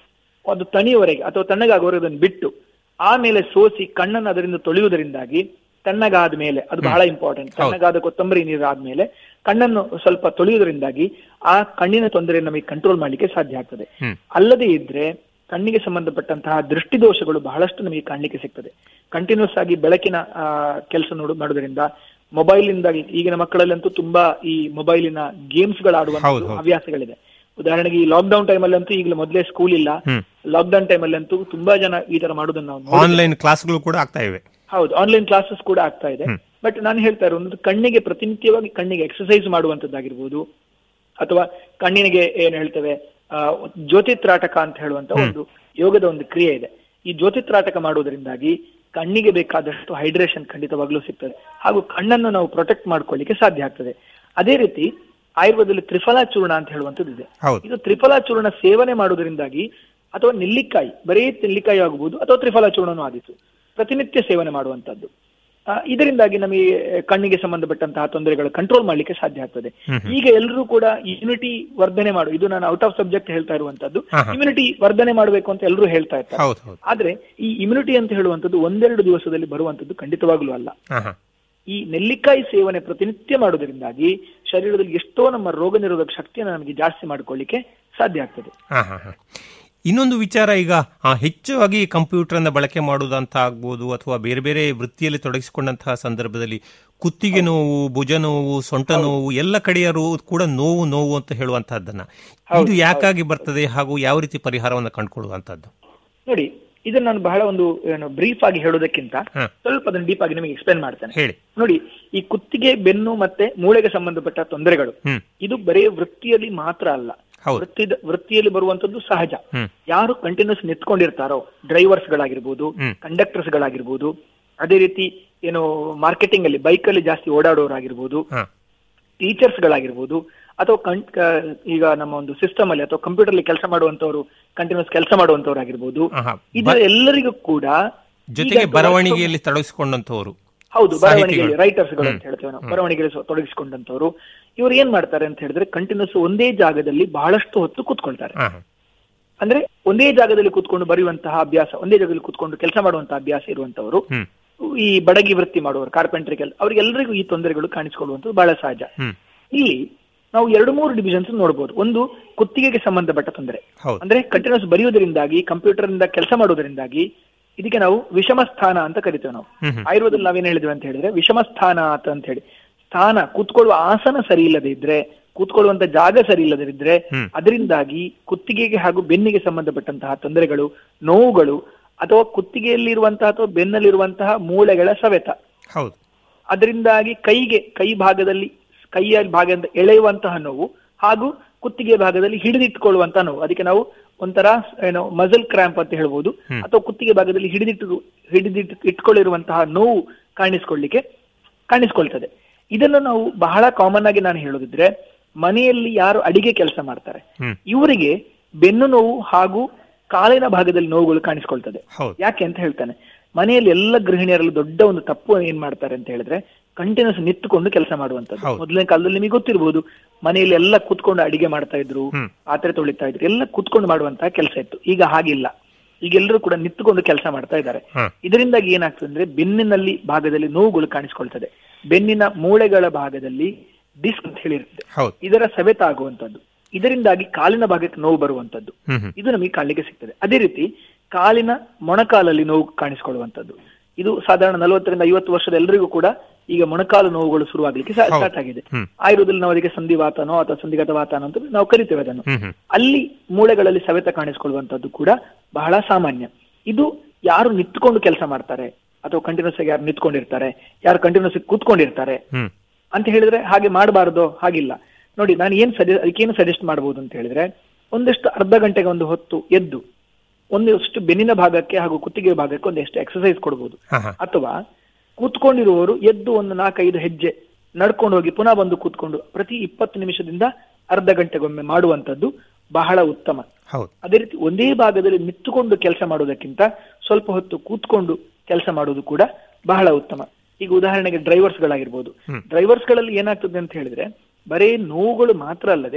ಅದು ತಣಿಯವರೆಗೆ ಅಥವಾ ತಣ್ಣಗಾಗುವವರೆಗೆ ಅದನ್ನು ಬಿಟ್ಟು ಆಮೇಲೆ ಸೋಸಿ ಕಣ್ಣನ್ನು ಅದರಿಂದ ತೊಳೆಯುವುದರಿಂದಾಗಿ ತಣ್ಣಗಾದ ಮೇಲೆ ಅದು ಬಹಳ ಇಂಪಾರ್ಟೆಂಟ್ ತಣ್ಣಗಾದ ಕೊತ್ತಂಬರಿ ನೀರು ಆದ್ಮೇಲೆ ಕಣ್ಣನ್ನು ಸ್ವಲ್ಪ ತೊಳೆಯುವುದರಿಂದಾಗಿ ಆ ಕಣ್ಣಿನ ತೊಂದರೆ ನಮಗೆ ಕಂಟ್ರೋಲ್ ಮಾಡ್ಲಿಕ್ಕೆ ಸಾಧ್ಯ ಆಗ್ತದೆ ಅಲ್ಲದೆ ಇದ್ರೆ ಕಣ್ಣಿಗೆ ಸಂಬಂಧಪಟ್ಟಂತಹ ದೃಷ್ಟಿ ದೋಷಗಳು ಬಹಳಷ್ಟು ನಮಗೆ ಕಾಣ್ಲಿಕ್ಕೆ ಸಿಗ್ತದೆ ಕಂಟಿನ್ಯೂಸ್ ಆಗಿ ಬೆಳಕಿನ ಕೆಲಸ ನೋಡು ಮಾಡೋದ್ರಿಂದ ಮೊಬೈಲ್ ಇಂದಾಗಿ ಈಗಿನ ಮಕ್ಕಳಲ್ಲಂತೂ ತುಂಬಾ ಈ ಮೊಬೈಲಿನ ಗೇಮ್ಸ್ ಹೌದು, ಗಳಾಡುವಂತ ಹೌದು. ಹವ್ಯಾಸಗಳಿದೆ ಉದಾಹರಣೆಗೆ ಈ ಲಾಕ್ಡೌನ್ ಟೈಮಲ್ಲಂತೂ ಈಗಲೂ ಮೊದಲೇ ಸ್ಕೂಲ್ ಇಲ್ಲ ಲಾಕ್ಡೌನ್ ಟೈಮಲ್ಲಂತೂ ತುಂಬಾ ಜನ ಈ ತರ ಮಾಡೋದನ್ನ ನಾವು ನೋಡಿದ್ದೇವೆ. ಆನ್ಲೈನ್ ಕ್ಲಾಸ್ಗಳು ಕೂಡ ಆಗ್ತಾ ಇವೆ ಹೌದು ಆನ್ಲೈನ್ ಕ್ಲಾಸಸ್ ಕೂಡ ಆಗ್ತಾ ಇದೆ ಬಟ್ ನಾನು ಹೇಳ್ತಾ ಇರೋದು ಕಣ್ಣಿಗೆ ಪ್ರತಿನಿತ್ಯವಾಗಿ ಕಣ್ಣಿಗೆ ಎಕ್ಸರ್ಸೈಸ್ ಮಾಡುವಂತದ್ದಾಗಿರ್ಬೋದು ಅಥವಾ ಕಣ್ಣಿನಿಗೆ ಏನ್ ಹೇಳ್ತೇವೆ ಆ, ಜ್ಯೋತಿತ್ರಾಟಕ ಅಂತ ಹೇಳುವಂತ ಒಂದು ಯೋಗದ ಒಂದು ಕ್ರಿಯೆ ಇದೆ ಈ ಜ್ಯೋತಿತ್ರಾಟಕ ಮಾಡುವುದರಿಂದಾಗಿ ಕಣ್ಣಿಗೆ ಬೇಕಾದಷ್ಟು ಹೈಡ್ರೇಷನ್ ಖಂಡಿತವಾಗ್ಲೂ ಸಿಗ್ತದೆ ಹಾಗೂ ಕಣ್ಣನ್ನು ನಾವು ಪ್ರೊಟೆಕ್ಟ್ ಮಾಡ್ಕೊಳ್ಳಿಕ್ಕೆ ಸಾಧ್ಯ ಆಗ್ತದೆ ಅದೇ ರೀತಿ ಆಯುರ್ವೇದದಲ್ಲಿ ತ್ರಿಫಲಾ ಚೂರ್ಣ ಅಂತ ಹೇಳುವಂತದ್ದು ಇದೆ ಹೌದು. ಇದು ತ್ರಿಫಲಾ ಚೂರ್ಣ ಸೇವನೆ ಮಾಡುವುದರಿಂದಾಗಿ ಅಥವಾ ನೆಲ್ಲಿಕಾಯಿ ಬರೀ ನೆಲ್ಲಿಕಾಯಿ ಆಗಬಹುದು ಅಥವಾ ತ್ರಿಫಲಾ ಚೂರ್ಣನೂ ಆದೀತು ಪ್ರತಿನಿತ್ಯ ಸೇವನೆ ಮಾಡುವಂತದ್ದು ಆ, ಇದರಿಂದಾಗಿ ನಮಗೆ ಕಣ್ಣಿಗೆ ಸಂಬಂಧಪಟ್ಟಂತಹ ತೊಂದರೆಗಳು ಕಂಟ್ರೋಲ್ ಮಾಡ್ಲಿಕ್ಕೆ ಸಾಧ್ಯ ಆಗ್ತದೆ ಈಗ ಎಲ್ಲರೂ ಕೂಡ ಇಮ್ಯುನಿಟಿ ವರ್ಧನೆ ಮಾಡು ಇದು ನಾನು ಔಟ್ ಆಫ್ ಸಬ್ಜೆಕ್ಟ್ ಹೇಳ್ತಾ ಇರುವಂತದ್ದು ಹಾ, ಹಾ. ಇಮ್ಯುನಿಟಿ ವರ್ಧನೆ ಮಾಡಬೇಕು ಅಂತ ಎಲ್ಲರೂ ಹೇಳ್ತಾ ಇರ್ತಾರೆ ಹೌದು ಹೌದು ಆದ್ರೆ ಈ ಇಮ್ಯುನಿಟಿ ಅಂತ ಹೇಳುವಂತದ್ದು ಒಂದೆರಡು ದಿವಸದಲ್ಲಿ ಬರುವಂತದ್ದು ಖಂಡಿತವಾಗ್ಲೂ ಅಲ್ಲ ಹಾ ಹಾ ಈ ನೆಲ್ಲಿಕಾಯಿ ಸೇವನೆ ಪ್ರತಿನಿತ್ಯ ಮಾಡೋದ್ರಿಂದಾಗಿ ಶರೀರದಲ್ಲಿ ಎಷ್ಟೋ ನಮ್ಮ ರೋಗ ನಿರೋಧಕ ಶಕ್ತಿಯನ್ನು ನಮಗೆ ಜಾಸ್ತಿ ಮಾಡ್ಕೊಳ್ಳಿಕ್ಕೆ ಸಾಧ್ಯ ಆಗ್ತದೆ ಹಾ ಹಾ ಹಾ ಇನ್ನೊಂದು ವಿಚಾರ ಈಗ ಆ, ಹೆಚ್ಚಾಗಿ ಕಂಪ್ಯೂಟರ್ ಅನ್ನ ಬಳಕೆ ಮಾಡುವುದಂತ ಆಗ್ಬೋದು ಅಥವಾ ಬೇರೆ ಬೇರೆ ವೃತ್ತಿಯಲ್ಲಿ ತೊಡಗಿಸಿಕೊಂಡಂತಹ ಸಂದರ್ಭದಲ್ಲಿ ಕುತ್ತಿಗೆ ನೋವು ಭುಜ ನೋವು ಸೊಂಟ ನೋವು ಎಲ್ಲ ಕಡೆಯ ರೋ- ಕೂಡ ನೋವು ನೋವು ಅಂತ ಹೇಳುವಂತಹದ್ದನ್ನ ಇದು ಯಾಕಾಗಿ ಬರ್ತದೆ ಹಾಗೂ ಯಾವ ರೀತಿ ಪರಿಹಾರವನ್ನು ಕಂಡುಕೊಳ್ಳುವಂತದ್ದು ನೋಡಿ ಇದನ್ನ ನಾನು ಬಹಳ ಒಂದು ಏನು ಬ್ರೀಫ್ ಆಗಿ ಹೇಳೋದಕ್ಕಿಂತ ಹ. ಸ್ವಲ್ಪ ಅದನ್ನ ಡೀಪ್ ಆಗಿ ನಿಮಗೆ ಎಕ್ಸ್ಪ್ಲೇನ್ ಮಾಡ್ತೇನೆ ಹೇಳಿ ನೋಡಿ ಈ ಕುತ್ತಿಗೆ ಬೆನ್ನು ಮತ್ತೆ ಮೂಳೆಗೆ ಸಂಬಂಧಪಟ್ಟ ತೊಂದರೆಗಳು ಹ್ಮ್ ಇದು ಬರೀ ವೃತ್ತಿಯಲ್ಲಿ ಮಾತ್ರ ಅಲ್ಲ ಹೌದು. ವೃತ್ತಿ ವೃತ್ತಿಯಲ್ಲಿ ಬರುವಂತದ್ದು ಸಹಜ ಹ್ಮ್. ಯಾರು ಕಂಟಿನ್ಯೂಸ್ ನಿಂತ್ಕೊಂಡಿರ್ತಾರೋ ಡ್ರೈವರ್ಸ್ ಗಳಾಗಿರ್ಬೋದು ಹ್ಮ್. ಕಂಡಕ್ಟರ್ಸ್ ಗಳಾಗಿರ್ಬೋದು ಅದೇ ರೀತಿ ಏನು ಮಾರ್ಕೆಟಿಂಗ್ ಅಲ್ಲಿ ಬೈಕ್ ಅಲ್ಲಿ ಜಾಸ್ತಿ ಓಡಾಡೋರಾಗಿರ್ಬೋದು ಹಾ ಟೀಚರ್ಸ್ ಗಳಾಗಿರ್ಬೋದು ಅಥವಾ ಕಂ- ಕ- ಈಗ ನಮ್ಮ ಒಂದು ಸಿಸ್ಟಮ್ ಅಲ್ಲಿ ಅಥವಾ ಕಂಪ್ಯೂಟರ್ ಅಲ್ಲಿ ಕೆಲಸ ಮಾಡುವಂತವರು ಕಂಟಿನ್ಯೂಸ್ ಕೆಲಸ ಮಾಡುವಂತವರಾಗಿರ್ಬೋದು ಆಹಾ. ಇದು ಎಲ್ಲರಿಗೂ ಕೂಡ ಜೊತೆಗೆ ಈಗ ಬರವಣಿಗೆಯಲ್ಲಿ ತೊಡಗಿಸಿಕೊಂಡಂತವರು ಹೌದು ಬರವಣಿಗೆಯಲ್ಲಿ ಸಾಹಿತಿಗಳು. ರೈಟರ್ಸ್ ಗಳು ಹ್ಮ್. ಅಂತ ಹೇಳ್ತೇವೆ ನಾವು ಬರವಣಿಗೆಯಲ್ಲಿ ಸ್ವ- ತೊಡಗಿಸಿಕೊಂಡಂತವರು ಇವರು ಏನ್ ಮಾಡ್ತಾರೆ ಅಂತ ಹೇಳಿದ್ರೆ ಕಂಟಿನ್ಯೂಸ್ ಒಂದೇ ಜಾಗದಲ್ಲಿ ಬಹಳಷ್ಟು ಹೊತ್ತು ಕೂತ್ಕೊಳ್ತಾರೆ ಹಾ ಹಾ. ಅಂದ್ರೆ ಒಂದೇ ಜಾಗದಲ್ಲಿ ಕೂತ್ಕೊಂಡು ಬರೆಯುವಂತಹ ಅಭ್ಯಾಸ ಒಂದೇ ಜಾಗದಲ್ಲಿ ಕೂತ್ಕೊಂಡು ಕೆಲಸ ಮಾಡುವಂತಹ ಅಭ್ಯಾಸ ಇರುವಂತವರು ಹ್ಮ್ ಈ ಬಡಗಿ ವೃತ್ತಿ ಮಾಡುವವರು ಕಾರ್ಪೆಂಟ್ರಿ ಕೆಲಸ ಅವರಿಗೆಲ್ಲರಿಗೂ ಈ ತೊಂದರೆಗಳು ಕಾಣಿಸಿಕೊಳ್ಳುವಂಥದ್ದು ಬಹಳ ಸಹಜ ಹ್ಮ್ ಇಲ್ಲಿ ನಾವು ಎರಡು ಮೂರು ಡಿವಿಷನ್ಸ್ ನೋಡಬಹುದು ಒಂದು ಕುತ್ತಿಗೆಗೆ ಸಂಬಂಧಪಟ್ಟ ತೊಂದರೆ ಹೌದು. ಅಂದ್ರೆ ಕಂಟಿನ್ಯೂಸ್ ಬರೆಯುವುದರಿಂದಾಗಿ ಕಂಪ್ಯೂಟರ್ ಇಂದ ಕೆಲಸ ಮಾಡುವುದರಿಂದಾಗಿ ಇದಕ್ಕೆ ನಾವು ವಿಷಮ ಸ್ಥಾನ ಅಂತ ಕರಿತೇವೆ ನಾವು ಹ್ಮ್ ಹ್ಮ್. ಆಯುರ್ವೇದದಲ್ಲಿ ನಾವೇನ್ ಹೇಳಿದ್ವಿ ಅಂತ ಹೇಳಿದ್ರೆ ವಿಷಮ ಸ್ಥಾನ ಅಂತ ಅಂತ ಹೇಳಿ ಸ್ಥಾನ ಕೂತ್ಕೊಳ್ಳುವ ಆಸನ ಸರಿ ಇಲ್ಲದೆ ಇದ್ರೆ ಕೂತ್ಕೊಳ್ಳುವಂತ ಜಾಗ ಸರಿ ಇಲ್ಲದಿದ್ರೆ ಹ್ಮ್. ಅದರಿಂದಾಗಿ ಕುತ್ತಿಗೆಗೆ ಹಾಗೂ ಬೆನ್ನಿಗೆ ಸಂಬಂಧಪಟ್ಟಂತಹ ತೊಂದರೆಗಳು ನೋವುಗಳು ಅಥವಾ ಕುತ್ತಿಗೆಯಲ್ಲಿರುವಂತಹ ಅಥವಾ ಬೆನ್ನಲ್ಲಿರುವಂತಹ ಮೂಳೆಗಳ ಸವೆತ ಹೌದು ಅದರಿಂದಾಗಿ ಕೈಗೆ ಕೈ ಭಾಗದಲ್ಲಿ ಕೈಯ ಭಾಗದಿಂದ ಎಳೆಯುವಂತಹ ನೋವು ಹಾಗೂ ಕುತ್ತಿಗೆ ಭಾಗದಲ್ಲಿ ಹಿಡಿದಿಟ್ಟುಕೊಳ್ಳುವಂತಹ ನೋವು ಅದಕ್ಕೆ ನಾವು ಒಂಥರ ಏನೋ ಮಸಲ್ ಕ್ರ್ಯಾಂಪ್ ಅಂತ ಹೇಳ್ಬೋದು ಅಥವಾ ಕುತ್ತಿಗೆ ಭಾಗದಲ್ಲಿ ಹಿಡಿದಿಟ್ಟು ಹಿಡಿದಿಟ್ಟು ಇಟ್ಕೊಳ್ಳಿರುವಂತಹ ನೋವು ಕಾಣಿಸ್ಕೊಳ್ಳಿಕ್ಕೆ ಕಾಣಿಸ್ಕೊಳ್ತದೆ ಇದನ್ನು ನಾವು ಬಹಳ ಕಾಮನ್ ಆಗಿ ನಾನು ಹೇಳೋದಿದ್ರೆ ಮನೆಯಲ್ಲಿ ಯಾರು ಅಡಿಗೆ ಕೆಲಸ ಮಾಡ್ತಾರೆ ಹ್ಮ್. ಇವರಿಗೆ ಬೆನ್ನು ನೋವು ಹಾಗೂ ಕಾಲಿನ ಭಾಗದಲ್ಲಿ ನೋವುಗಳು ಕಾಣಿಸ್ಕೊಳ್ತದೆ ಹೌದು. ಯಾಕೆ ಅಂತ ಹೇಳ್ತಾನೆ ಮನೆಯಲ್ಲಿ ಎಲ್ಲ ಗೃಹಿಣಿಯರಲ್ಲಿ ದೊಡ್ಡ ಒಂದು ತಪ್ಪು ಏನ್ ಮಾಡ್ತಾರೆ ಅಂತ ಹೇಳಿದ್ರೆ ಕಂಟಿನ್ಯೂಸ್ ನಿಂತುಕೊಂಡು ಕೆಲಸ ಮಾಡುವಂತದ್ದು ಹೌದು. ಮೊದಲನೇ ಕಾಲದಲ್ಲಿ ನಿಮಗೆ ಗೊತ್ತಿರಬಹುದು ಮನೆಯಲ್ಲಿ ಎಲ್ಲ ಕೂತ್ಕೊಂಡು ಅಡಿಗೆ ಮಾಡ್ತಾ ಇದ್ರು ಹ್ಮ್. ಪಾತ್ರೆ ತೊಳಿತಾ ಇದ್ರು ಎಲ್ಲ ಕೂತ್ಕೊಂಡು ಮಾಡುವಂತಹ ಕೆಲಸ ಇತ್ತು ಈಗ ಹಾಗಿಲ್ಲ ಈಗ ಎಲ್ಲರೂ ಕೂಡ ನಿಂತುಕೊಂಡು ಕೆಲಸ ಮಾಡ್ತಾ ಇದ್ದಾರೆ ಹ. ಇದರಿಂದಾಗಿ ಏನಾಗ್ತದೆ ಅಂದ್ರೆ ಬೆನ್ನಿನಲ್ಲಿ ಭಾಗದಲ್ಲಿ ನೋವುಗಳು ಕಾಣಿಸ್ಕೊಳ್ತದೆ ಬೆನ್ನಿನ ಮೂಳೆಗಳ ಭಾಗದಲ್ಲಿ ಡಿಸ್ಕ್ ಅಂತ ಹೇಳಿರ್ತದೆ ಹೌದು ಇದರ ಸವೆತ ಆಗುವಂತದ್ದು ಇದರಿಂದಾಗಿ ಕಾಲಿನ ಭಾಗಕ್ಕೆ ನೋವು ಬರುವಂತದ್ದು ಹ್ಮ್ ಹ್ಮ್ ಇದು ನಮಗೆ ಕಾಣಲಿಕ್ಕೆ ಸಿಗ್ತದೆ ಅದೇ ರೀತಿ ಕಾಲಿನ ಮೊಣಕಾಲಲ್ಲಿ ನೋವು ಕಾಣಿಸಿಕೊಳ್ಳುವಂತದ್ದು ಇದು ಸಾಧಾರಣ ನಲವತ್ತರಿಂದ ಐವತ್ತು ವರ್ಷದ ಎಲ್ಲರಿಗೂ ಕೂಡ ಈಗ ಮೊಣಕಾಲು ನೋವುಗಳು ಶುರುವಾಗಲಿಕ್ಕೆ ಹೌದು. ಸ್ಟಾರ್ಟ್ ಆಗಿದೆ ಹ್ಮ್. ಆಯುರ್ವೇದದಲ್ಲಿ ನಾವು ಅದಕ್ಕೆ ಸಂಧಿವಾತನೋ ಅಥವಾ ಸಂಧಿಗತ ವಾತನೋ ಅಂತ ನಾವು ಕರಿತೇವೆ ಅದನ್ನು ಹ್ಮ್ ಹ್ಮ್ ಅಲ್ಲಿ ಮೂಳೆಗಳಲ್ಲಿ ಸವೆತ ಕಾಣಿಸಿಕೊಳ್ಳುವಂತದ್ದು ಕೂಡ ಬಹಳ ಸಾಮಾನ್ಯ ಇದು ಯಾರು ನಿಂತ್ಕೊಂಡು ಕೆಲಸ ಮಾಡ್ತಾರೆ ಅಥವಾ ಕಂಟಿನ್ಯೂಸ್ ಆಗಿ ಯಾರು ನಿಂತ್ಕೊಂಡಿರ್ತಾರೆ ಯಾರು ಕಂಟಿನ್ಯೂಸ್ ಆಗಿ ಕೂತ್ಕೊಂಡಿರ್ತಾರೆ ಹ್ಮ್ ಅಂತ ಹೇಳಿದ್ರೆ ಹಾಗೆ ಮಾಡಬಾರದು ಹಾಗಿಲ್ಲ ನೋಡಿ ನಾನು ಏನ್ ಸಜೆ ಅದಕ್ಕೇನು ಸಜೆಸ್ಟ್ ಮಾಡಬಹುದು ಅಂತ ಹೇಳಿದ್ರೆ ಒಂದಷ್ಟು ಅರ್ಧ ಗಂಟೆಗೆ ಒಂದು ಹೊತ್ತು ಎದ್ದು ಒಂದಷ್ಟು ಬೆನ್ನಿನ ಭಾಗಕ್ಕೆ ಹಾಗೂ ಕುತ್ತಿಗೆ ಭಾಗಕ್ಕೆ ಒಂದಷ್ಟು ಎಕ್ಸರ್ಸೈಸ್ ಕೊಡಬಹುದು ಹಾ ಹಾ ಅಥವಾ ಕೂತ್ಕೊಂಡಿರುವವರು ಎದ್ದು ಒಂದು ನಾಲ್ಕೈದು ಹೆಜ್ಜೆ ನಡ್ಕೊಂಡು ಹೋಗಿ ಪುನಃ ಬಂದು ಕೂತ್ಕೊಂಡು ಪ್ರತಿ ಇಪ್ಪತ್ತು ನಿಮಿಷದಿಂದ ಅರ್ಧ ಗಂಟೆಗೊಮ್ಮೆ ಮಾಡುವಂತದ್ದು ಬಹಳ ಉತ್ತಮ ಹೌದು ಅದೇ ರೀತಿ ಒಂದೇ ಭಾಗದಲ್ಲಿ ನಿಂತುಕೊಂಡು ಕೆಲಸ ಮಾಡುವುದಕ್ಕಿಂತ ಸ್ವಲ್ಪ ಹೊತ್ತು ಕೂತ್ಕೊಂಡು ಕೆಲಸ ಮಾಡುವುದು ಕೂಡ ಬಹಳ ಉತ್ತಮ ಈಗ ಉದಾಹರಣೆಗೆ ಡ್ರೈವರ್ಸ್ ಗಳಾಗಿರ್ಬೋದು ಹ್ಮ್. ಡ್ರೈವರ್ಸ್ ಗಳಲ್ಲಿ ಏನಾಗ್ತದೆ ಅಂತ ಹೇಳಿದ್ರೆ ಬರೇ ನೋವುಗಳು ಮಾತ್ರ ಅಲ್ಲದೆ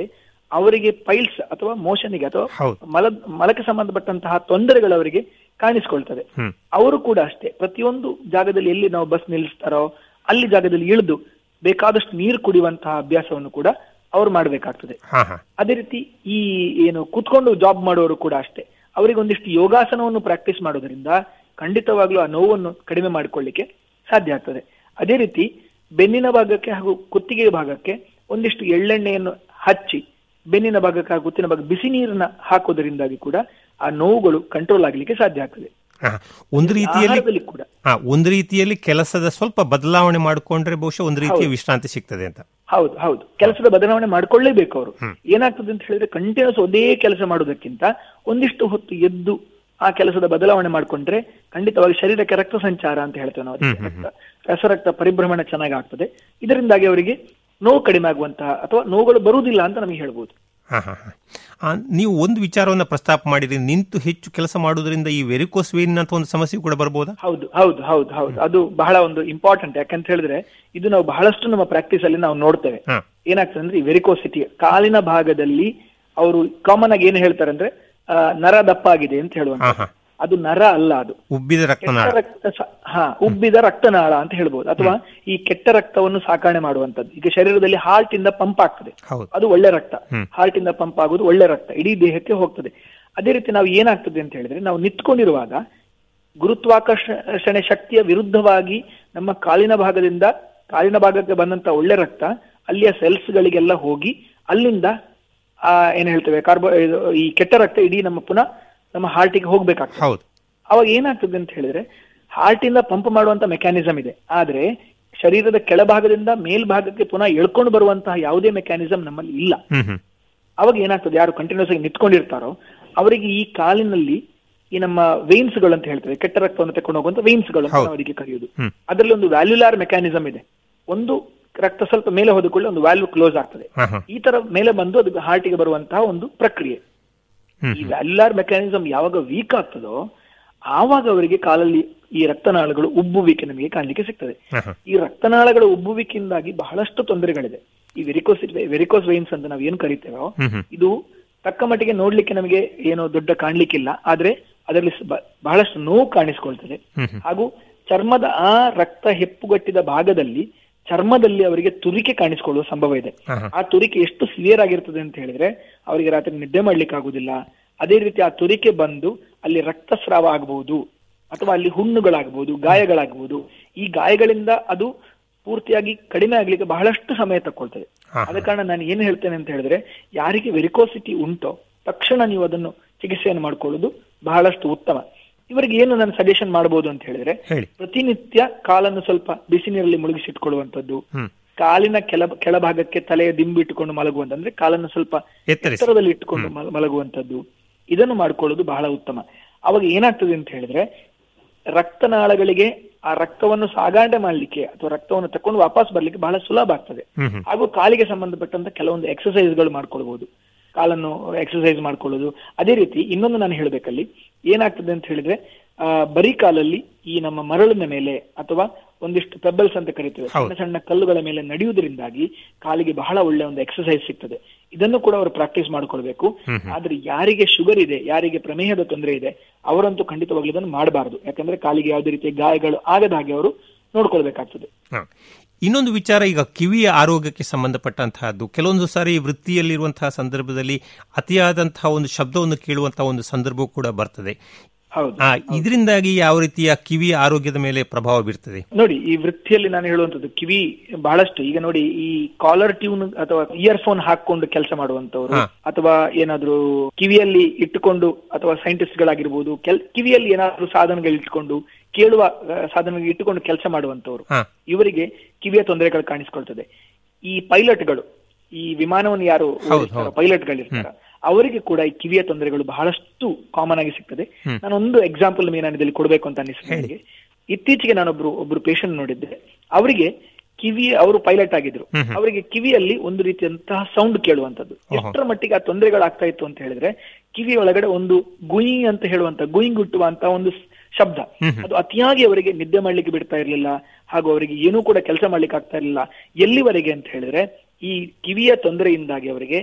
ಅವರಿಗೆ ಪೈಲ್ಸ್ ಅಥವಾ ಮೋಷನ್ಗೆ ಅಥವಾ ಹೌದು. ಮಲ ಮಲಕ್ಕೆ ಸಂಬಂಧಪಟ್ಟಂತಹ ತೊಂದರೆಗಳು ಅವರಿಗೆ ಕಾಣಿಸ್ಕೊಳ್ತದೆ ಹ್ಮ್. ಅವರು ಕೂಡ ಅಷ್ಟೇ ಪ್ರತಿಯೊಂದು ಜಾಗದಲ್ಲಿ ಎಲ್ಲಿ ನಾವು ಬಸ್ ನಿಲ್ಲಿಸ್ತಾರೋ ಅಲ್ಲಿ ಜಾಗದಲ್ಲಿ ಇಳಿದು ಬೇಕಾದಷ್ಟು ನೀರು ಕುಡಿಯುವಂತಹ ಅಭ್ಯಾಸವನ್ನು ಕೂಡ ಅವ್ರು ಮಾಡಬೇಕಾಗ್ತದೆ ಹಾ ಹಾ ಅದೇ ರೀತಿ ಈ ಏನು ಕೂತ್ಕೊಂಡು ಜಾಬ್ ಮಾಡುವವರು ಕೂಡ ಅಷ್ಟೇ ಅವರಿಗೆ ಒಂದಿಷ್ಟು ಯೋಗಾಸನವನ್ನು ಪ್ರಾಕ್ಟೀಸ್ ಮಾಡೋದ್ರಿಂದ ಖಂಡಿತವಾಗ್ಲೂ ಆ ನೋವನ್ನು ಕಡಿಮೆ ಮಾಡಿಕೊಳ್ಳಿಕ್ಕೆ ಸಾಧ್ಯ ಆಗ್ತದೆ ಅದೇ ರೀತಿ ಬೆನ್ನಿನ ಭಾಗಕ್ಕೆ ಹಾಗೂ ಕುತ್ತಿಗೆ ಭಾಗಕ್ಕೆ ಒಂದಿಷ್ಟು ಎಳ್ಳೆಣ್ಣೆಯನ್ನು ಹಚ್ಚಿ ಬೆನ್ನಿನ ಭಾಗಕ್ಕೆ ಹಾಗೂ ಕುತ್ತಿನ ಭಾಗ ಬಿಸಿ ನೀರನ್ನ ಹಾಕೋದ್ರಿಂದಾಗಿ ಕೂಡ ಆ ನೋವುಗಳು ಕಂಟ್ರೋಲ್ ಆಗ್ಲಿಕ್ಕೆ ಸಾಧ್ಯ ಆಗ್ತದೆ ಹಾ. ಒಂದು ರೀತಿಯಲ್ಲಿ ಆಹಾರದಲ್ಲಿ ಕೂಡ ಹಾ ಒಂದು ರೀತಿಯಲ್ಲಿ ಕೆಲಸದ ಸ್ವಲ್ಪ ಬದಲಾವಣೆ ಮಾಡಿಕೊಂಡ್ರೆ ಬಹುಶಃ ಒಂದು ರೀತಿಯ ವಿಶ್ರಾಂತಿ ಸಿಗ್ತದೆ ಅಂತ ಹೌದು ಹೌದು ಕೆಲಸದ ಬದಲಾವಣೆ ಮಾಡ್ಕೊಳ್ಳೇಬೇಕು ಅವರು ಏನಾಗ್ತದೆ ಅಂತ ಹೇಳಿದ್ರೆ ಕಂಟಿನ್ಯೂಸ್ ಒಂದೇ ಕೆಲಸ ಮಾಡೋದಕ್ಕಿಂತ ಒಂದಿಷ್ಟು ಹೊತ್ತು ಎದ್ದು ಆ ಕೆಲಸದ ಬದಲಾವಣೆ ಮಾಡ್ಕೊಂಡ್ರೆ ಖಂಡಿತವಾಗಿ ಶರೀರಕ್ಕೆ ರಕ್ತ ಸಂಚಾರ ಅಂತ ಹೇಳ್ತೇವೆ ನಾವು ಅದಕ್ಕೆ. ರಕ್ತ ರಸರಕ್ತ ಪರಿಭ್ರಮಣ ಚೆನ್ನಾಗಿ ಆಗ್ತದೆ ಇದರಿಂದಾಗಿ ಅವರಿಗೆ ನೋವು ಕಡಿಮೆ ಆಗುವಂತಹ ಅಥವಾ ನೋವುಗಳು ಬರುವುದಿಲ್ಲ ಅಂತ ನಮಗೆ ಹೇಳ್ಬೋದು ಹಾ ಹಾ ಹಾ. ಆ, ನೀವು ಒಂದು ವಿಚಾರವನ್ನ ಪ್ರಸ್ತಾಪ ಮಾಡಿದ್ರಿ ನಿಂತು ಹೆಚ್ಚು ಕೆಲಸ ಮಾಡುವುದರಿಂದ ಈ ವೆರಿಕೋಸ್ ವೇನ್ ಅಂತ ಒಂದು ಸಮಸ್ಯೆ ಕೂಡ ಬರ್ಬೋದಾ ಹೌದು ಹೌದು ಹೌದು ಹೌದು ಅದು ಬಹಳ ಒಂದು ಇಂಪಾರ್ಟೆಂಟ್ ಯಾಕಂತ ಹೇಳಿದ್ರೆ ಇದು ನಾವು ಬಹಳಷ್ಟು ನಮ್ಮ ಪ್ರಾಕ್ಟೀಸ್ ಅಲ್ಲಿ ನಾವು ನೋಡ್ತೇವೆ ಹಾ. ಏನಾಗ್ತದೆ ಅಂದ್ರೆ ಈ ವೆರಿಕೋಸಿಟಿ ಕಾಲಿನ ಭಾಗದಲ್ಲಿ ಅವರು ಕಾಮನ್ ಆಗಿ ಏನು ಹೇಳ್ತಾರೆ ಅಂದ್ರೆ ಆ, ನರ ದಪ್ಪ ಆಗಿದೆ ಅಂತ ಹೇಳುವಂತ ಹಾ ಹಾ ಅದು ನರ ಅಲ್ಲ ಅದು ಉಬ್ಬಿದ ರಕ್ತನಾಳ ಕೆಟ್ಟ ರಕ್ತ ಸ- ಹಾ ಉಬ್ಬಿದ ರಕ್ತನಾಳ ಅಂತ ಹೇಳ್ಬೋದು ಅಥವಾ ಈ ಕೆಟ್ಟ ರಕ್ತವನ್ನು ಸಾಕಣೆ ಮಾಡುವಂತದ್ದು ಈಗ ಶರೀರದಲ್ಲಿ ಹಾರ್ಟ್ ಇಂದ ಪಂಪ್ ಆಗ್ತದೆ ಹೌದು ಅದು ಒಳ್ಳೆ ರಕ್ತ ಹ್ಮ್. ಹಾರ್ಟ್ ಇಂದ ಪಂಪ್ ಆಗೋದು ಒಳ್ಳೆ ರಕ್ತ ಇಡೀ ದೇಹಕ್ಕೆ ಹೋಗ್ತದೆ ಅದೇ ರೀತಿ ನಾವು ಏನಾಗ್ತದೆ ಅಂತ ಹೇಳಿದ್ರೆ ನಾವು ನಿಂತ್ಕೊಂಡಿರುವಾಗ ಗುರುತ್ವಾಕರ್ಷಣೆ ಶಕ್ತಿಯ ವಿರುದ್ಧವಾಗಿ ನಮ್ಮ ಕಾಲಿನ ಭಾಗದಿಂದ ಕಾಲಿನ ಭಾಗಕ್ಕೆ ಬಂದಂತ ಒಳ್ಳೆ ರಕ್ತ ಅಲ್ಲಿಯ ಸೆಲ್ಸ್ ಗಳಿಗೆಲ್ಲ ಹೋಗಿ ಅಲ್ಲಿಂದ ಆ ಏನ್ ಹೇಳ್ತೇವೆ ಕಾರ್ಬೋ ಇದು, ಈ ಕೆಟ್ಟ ರಕ್ತ ಇಡೀ ನಮ್ಮ ಪುನಃ ನಮ್ಮ ಹಾರ್ಟಿಗೆ ಹೋಗ್ಬೇಕಾಗ್ತದೆ ಹೌದು ಅವಾಗ ಏನಾಗ್ತದೆ ಅಂತ ಹೇಳಿದ್ರೆ ಹಾರ್ಟ್ ಇಂದ ಪಂಪ್ ಮಾಡುವಂತ ಮೆಕ್ಯಾನಿಸಮ್ ಇದೆ ಆದ್ರೆ ಶರೀರದ ಕೆಳಭಾಗದಿಂದ ಮೇಲ್ಭಾಗಕ್ಕೆ ಪುನಃ ಎಳ್ಕೊಂಡು ಬರುವಂತಹ ಯಾವುದೇ ಮೆಕ್ಯಾನಿಸಮ್ ನಮ್ಮಲ್ಲಿ ಇಲ್ಲ ಹ್ಮ್ ಹ್ಮ್ ಅವಾಗ ಏನಾಗ್ತದೆ ಯಾರು ಕಂಟಿನ್ಯೂಸ್ ಆಗಿ ನಿಂತ್ಕೊಂಡಿರ್ತಾರೋ ಅವರಿಗೆ ಈ ಕಾಲಿನಲ್ಲಿ ಈ ನಮ್ಮ ವೇನ್ಸ್ ಗಳು ಅಂತ ಹೇಳ್ತೇವೆ ಕೆಟ್ಟ ರಕ್ತವನ್ನು ತೆಕೊಂಡು ಹೋಗುವಂತ ವೇನ್ಸ್ ಗಳು ಅಂತ ಹೌದು. ನಾವು ಅದಕ್ಕೆ ಕರೆಯುವುದು ಹ್ಮ್. ಅದರಲ್ಲಿ ಒಂದು ವ್ಯಾಲ್ಯುಲಾರ್ ಮೆಕ್ಯಾನಿಸಮ್ ಇದೆ ಒಂದು ರಕ್ತ ಸ್ವಲ್ಪ ಮೇಲೆ ಹೋದ ಕೂಡಲೇ ಒಂದು ವ್ಯಾಲ್ಯೂ ಕ್ಲೋಸ್ ಆಗ್ತದೆ ಹಾ ಹಾ ಈ ತರ ಮೇಲೆ ಬಂದು ಅದು ಹಾರ್ಟಿಗೆ ಬರುವಂತಹ ಒಂದು ಪ್ರಕ್ರಿಯೆ ಹ್ಮ್ ಈ ವ್ಯಾಲ್ಯುಲಾರ್ ಮೆಕ್ಯಾನಿಸಮ್ ಯಾವಾಗ ವೀಕ್ ಆಗ್ತದೋ ಆವಾಗ ಅವರಿಗೆ ಕಾಲಲ್ಲಿ ಈ ರಕ್ತನಾಳಗಳು ಉಬ್ಬುವಿಕೆ ನಮಗೆ ಕಾಣಲಿಕ್ಕೆ ಸಿಗ್ತದೆ ಹಾ ಹಾ ಈ ರಕ್ತನಾಳಗಳ ಉಬ್ಬುವಿಕೆಯಿಂದಾಗಿ ಬಹಳಷ್ಟು ತೊಂದರೆಗಳಿದೆ ಈ ವೆರಿಕೋಸ್ ವೆರಿಕೋಸ್ ವೈನ್ಸ್ ಅಂತ ನಾವು ಏನ್ ಕರಿತೇವೋ ಹ್ಮ್ ಹ್ಮ್ ಇದು ತಕ್ಕ ಮಟ್ಟಿಗೆ ನೋಡ್ಲಿಕ್ಕೆ ನಮಗೆ ಏನೋ ದೊಡ್ಡ ಕಾಣ್ಲಿಕ್ಕಿಲ್ಲ ಆದ್ರೆ ಅದರಲ್ಲಿ ಸ- ಬ- ಬಹಳಷ್ಟು ನೋವು ಕಾಣಿಸ್ಕೊಳ್ತದೆ ಹ್ಮ್ ಹ್ಮ್ ಹಾಗೂ ಚರ್ಮದ ಆ ರಕ್ತ ಹೆಪ್ಪುಗಟ್ಟಿದ ಭಾಗದಲ್ಲಿ ಚರ್ಮದಲ್ಲಿ ಅವರಿಗೆ ತುರಿಕೆ ಕಾಣಿಸ್ಕೊಳ್ಳುವ ಸಂಭವ ಇದೆ ಹಾ ಹಾ ಆ ತುರಿಕೆ ಎಷ್ಟು ಸಿವಿಯರ್ ಆಗಿರ್ತದೆ ಅಂತ ಹೇಳಿದ್ರೆ ಅವರಿಗೆ ರಾತ್ರಿ ನಿದ್ದೆ ಮಾಡ್ಲಿಕ್ಕೆ ಆಗುದಿಲ್ಲ ಅದೇ ರೀತಿ ಆ ತುರಿಕೆ ಬಂದು ಅಲ್ಲಿ ರಕ್ತಸ್ರಾವ ಆಗಬಹುದು ಅಥವಾ ಅಲ್ಲಿ ಹುಣ್ಣುಗಳಾಗಬಹುದು ಗಾಯಗಳಾಗಬಹುದು ಈ ಗಾಯಗಳಿಂದ ಅದು ಪೂರ್ತಿಯಾಗಿ ಕಡಿಮೆ ಆಗ್ಲಿಕ್ಕೆ ಬಹಳಷ್ಟು ಸಮಯ ತಕ್ಕೊಳ್ತದೆ ಹಾ, ಆದ ಕಾರಣ ನಾನು ಏನು ಹೇಳ್ತೇನೆ ಅಂತ ಹೇಳಿದ್ರೆ ಯಾರಿಗೆ ವೆರಿಕೋಸಿಟಿ ಉಂಟೋ ತಕ್ಷಣ ನೀವು ಅದನ್ನು ಚಿಕಿತ್ಸೆಯನ್ನು ಮಾಡ್ಕೊಳ್ಳೋದು ಬಹಳಷ್ಟು ಉತ್ತಮ ಇವರಿಗೆ ಏನು ನಾನು ಸಜೆಷನ್ ಮಾಡಬಹುದು ಅಂತ ಹೇಳಿದ್ರೆ ಹೇಳಿ ಪ್ರತಿನಿತ್ಯ ಕಾಲನ್ನು ಸ್ವಲ್ಪ ಬಿಸಿ ನೀರಲ್ಲಿ ಮುಳುಗಿಸಿಟ್ಕೊಳ್ಳುವಂಥದ್ದು ಹ್ಮ್ ಕಾಲಿನ ಕೆಳ ಕೆಳಭಾಗಕ್ಕೆ ತಲೆಯ ದಿಂಬು ಇಟ್ಟುಕೊಂಡು ಮಲಗುವಂತ ಅಂದ್ರೆ ಕಾಲನ್ನು ಸ್ವಲ್ಪ ಎತ್ತರಿಸಿ ಎತ್ತರದಲ್ಲಿ ಇಟ್ಟುಕೊಂಡು ಮಲ- ಮಲಗುವಂತದ್ದು ಇದನ್ನು ಮಾಡ್ಕೊಳ್ಳೋದು ಬಹಳ ಉತ್ತಮ ಅವಾಗ ಏನಾಗ್ತದೆ ಅಂತ ಹೇಳಿದ್ರೆ ರಕ್ತನಾಳಗಳಿಗೆ ಆ ರಕ್ತವನ್ನು ಸಾಗಾಣೆ ಮಾಡ್ಲಿಕ್ಕೆ ಅಥವಾ ರಕ್ತವನ್ನು ತಕೊಂಡು ವಾಪಸ್ ಬರ್ಲಿಕ್ಕೆ ಬಹಳ ಸುಲಭ ಆಗ್ತದೆ ಹ್ಮ್ ಹ್ಮ್ ಹಾಗೂ ಕಾಲಿಗೆ ಸಂಬಂಧಪಟ್ಟಂತ ಕೆಲವೊಂದು ಎಕ್ಸಸೈಸ್ಗಳು ಮಾಡ್ಕೊಳ್ಬಹುದು ಕಾಲನ್ನು ಎಕ್ಸಸೈಸ್ ಮಾಡ್ಕೊಳ್ಳೋದು ಅದೇ ರೀತಿ ಇನ್ನೊಂದು ನಾನು ಹೇಳ್ಬೇಕಲ್ಲಿ ಏನಾಗ್ತದೆ ಅಂತ ಹೇಳಿದ್ರೆ ಆ ಬರೀ ಕಾಲಲ್ಲಿ ಈ ನಮ್ಮ ಮರಳಿನ ಮೇಲೆ ಅಥವಾ ಒಂದಿಷ್ಟು ಪೆಬಲ್ಸ್ ಅಂತ ಕರಿತೇವೆ ಹೌದು. ಸಣ್ಣ ಸಣ್ಣ ಕಲ್ಲುಗಳ ಮೇಲೆ ನಡೆಯುವುದರಿಂದಾಗಿ ಕಾಲಿಗೆ ಬಹಳ ಒಳ್ಳೆ ಒಂದು ಎಕ್ಸಸೈಸ್ ಸಿಗ್ತದೆ ಇದನ್ನು ಕೂಡ ಅವರು ಪ್ರಾಕ್ಟೀಸ್ ಮಾಡ್ಕೊಳ್ಬೇಕು ಹ್ಮ್ ಹ್ಮ್. ಆದ್ರೆ ಯಾರಿಗೆ ಶುಗರ್ ಇದೆ ಯಾರಿಗೆ ಪ್ರಮೇಹದ ತೊಂದರೆ ಇದೆ ಅವರಂತೂ ಖಂಡಿತವಾಗ್ಲೂ ಇದನ್ನು ಮಾಡಬಾರದು ಯಾಕಂದ್ರೆ ಕಾಲಿಗೆ ಯಾವುದೇ ರೀತಿಯ ಗಾಯಗಳು ಆಗದ ಹಾಗೆ ಅವರು ನೋಡ್ಕೊಳ್ಬೇಕಾಗ್ತದೆ ಹ. ಇನ್ನೊಂದು ವಿಚಾರ ಈಗ ಕಿವಿಯ ಆರೋಗ್ಯಕ್ಕೆ ಸಂಬಂಧಪಟ್ಟಂತಹದ್ದು ಕೆಲವೊಂದು ಸಾರಿ ವೃತ್ತಿಯಲ್ಲಿರುವಂತಹ ಸಂದರ್ಭದಲ್ಲಿ ಅತಿಯಾದಂತಹ ಒಂದು ಶಬ್ದವನ್ನು ಕೇಳುವಂತಹ ಒಂದು ಸಂದರ್ಭವೂ ಕೂಡ ಬರ್ತದೆ ಹೌದು ಆ ಇದರಿಂದಾಗಿ ಯಾವ ರೀತಿಯ ಕಿವಿಯ ಆರೋಗ್ಯದ ಮೇಲೆ ಪ್ರಭಾವ ಬೀರ್ತದೆ ನೋಡಿ ಈ ವೃತ್ತಿಯಲ್ಲಿ ನಾನು ಹೇಳುವಂತದ್ದು ಕಿವಿ ಬಹಳಷ್ಟು ಈಗ ನೋಡಿ ಈ ಕಾಲರ್ ಟ್ಯೂನ್ ಅಥವಾ ಇಯರ್ಫೋನ್ ಹಾಕೊಂಡು ಕೆಲಸ ಮಾಡುವಂತವರು ಹಾ. ಅಥವಾ ಏನಾದ್ರೂ ಕಿವಿಯಲ್ಲಿ ಇಟ್ಟುಕೊಂಡು ಅಥವಾ ಸೈಂಟಿಸ್ಟ್ ಗಳಾಗಿರ್ಬೋದು ಕೆಲ್ ಕಿವಿಯಲ್ಲಿ ಏನಾದ್ರೂ ಸಾಧನಗಳು ಇಟ್ಕೊಂಡು ಕೇಳುವ ಆ, ಸಾಧನಗಳು ಇಟ್ಟುಕೊಂಡು ಕೆಲಸ ಮಾಡುವಂತವರು ಹಾ ಇವರಿಗೆ ಕಿವಿಯ ತೊಂದರೆಗಳು ಕಾಣಿಸ್ಕೊಳ್ತದೆ ಈ ಪೈಲಟ್ಗಳು ಈ ವಿಮಾನವನ್ನು ಯಾರು ಹೌದು, ಹೌದು. ಪೈಲಟ್ಗಳಿರ್ತಾರ ಅವರಿಗೆ ಕೂಡ ಈ ಕಿವಿಯ ತೊಂದರೆಗಳು ಬಹಳಷ್ಟು ಕಾಮನ್ ಆಗಿ ಸಿಗ್ತದೆ ಹ್ಮ್. ನಾನೊಂದು ಎಕ್ಸಾಂಪಲ್ ನಾನು ಇದರಲ್ಲಿ ಕೊಡಬೇಕು ಅಂತ ಅನಿಸ್ತದೆ ಹೇಳಿ. ನನಗೆ ಇತ್ತೀಚೆಗೆ ನಾನೊಬ್ರು ಒಬ್ರು ಪೇಷಂಟ್ ನೋಡಿದ್ದೆ ಅವರಿಗೆ ಕಿವಿ ಅವರು ಪೈಲಟ್ ಆಗಿದ್ರು ಹ್ಮ್ ಹ್ಮ್. ಅವರಿಗೆ ಕಿವಿಯಲ್ಲಿ ಒಂದು ರೀತಿಯಂತಹ ಸೌಂಡ್ ಕೇಳುವಂತದ್ದು ಓಹೋ. ಎಷ್ಟರ ಮಟ್ಟಿಗೆ ಆ ತೊಂದರೆಗಳಾಗ್ತಾ ಇತ್ತು ಅಂತ ಹೇಳಿದ್ರೆ ಕಿವಿ ಒಳಗಡೆ ಒಂದು ಗುಯಿ ಅಂತ ಹೇಳುವಂತ ಗುಯಿಂಗ್ ಹುಟ್ಟುವಂತ ಒಂದು ಸ್- ಶಬ್ದ ಹ್ಮ್ ಹ್ಮ್. ಅದು ಅತಿಯಾಗಿ ಅವರಿಗೆ ನಿದ್ದೆ ಮಾಡ್ಲಿಕ್ಕೆ ಬಿಡ್ತಾ ಇರ್ಲಿಲ್ಲ ಹಾಗೂ ಅವರಿಗೆ ಏನೂ ಕೂಡ ಕೆಲಸ ಮಾಡ್ಲಿಕ್ಕೆ ಆಗ್ತಾ ಇರಲಿಲ್ಲ ಎಲ್ಲಿವರೆಗೆ ಅಂತ ಹೇಳಿದ್ರೆ ಈ ಕಿವಿಯ ತೊಂದರೆಯಿಂದಾಗಿ ಅವರಿಗೆ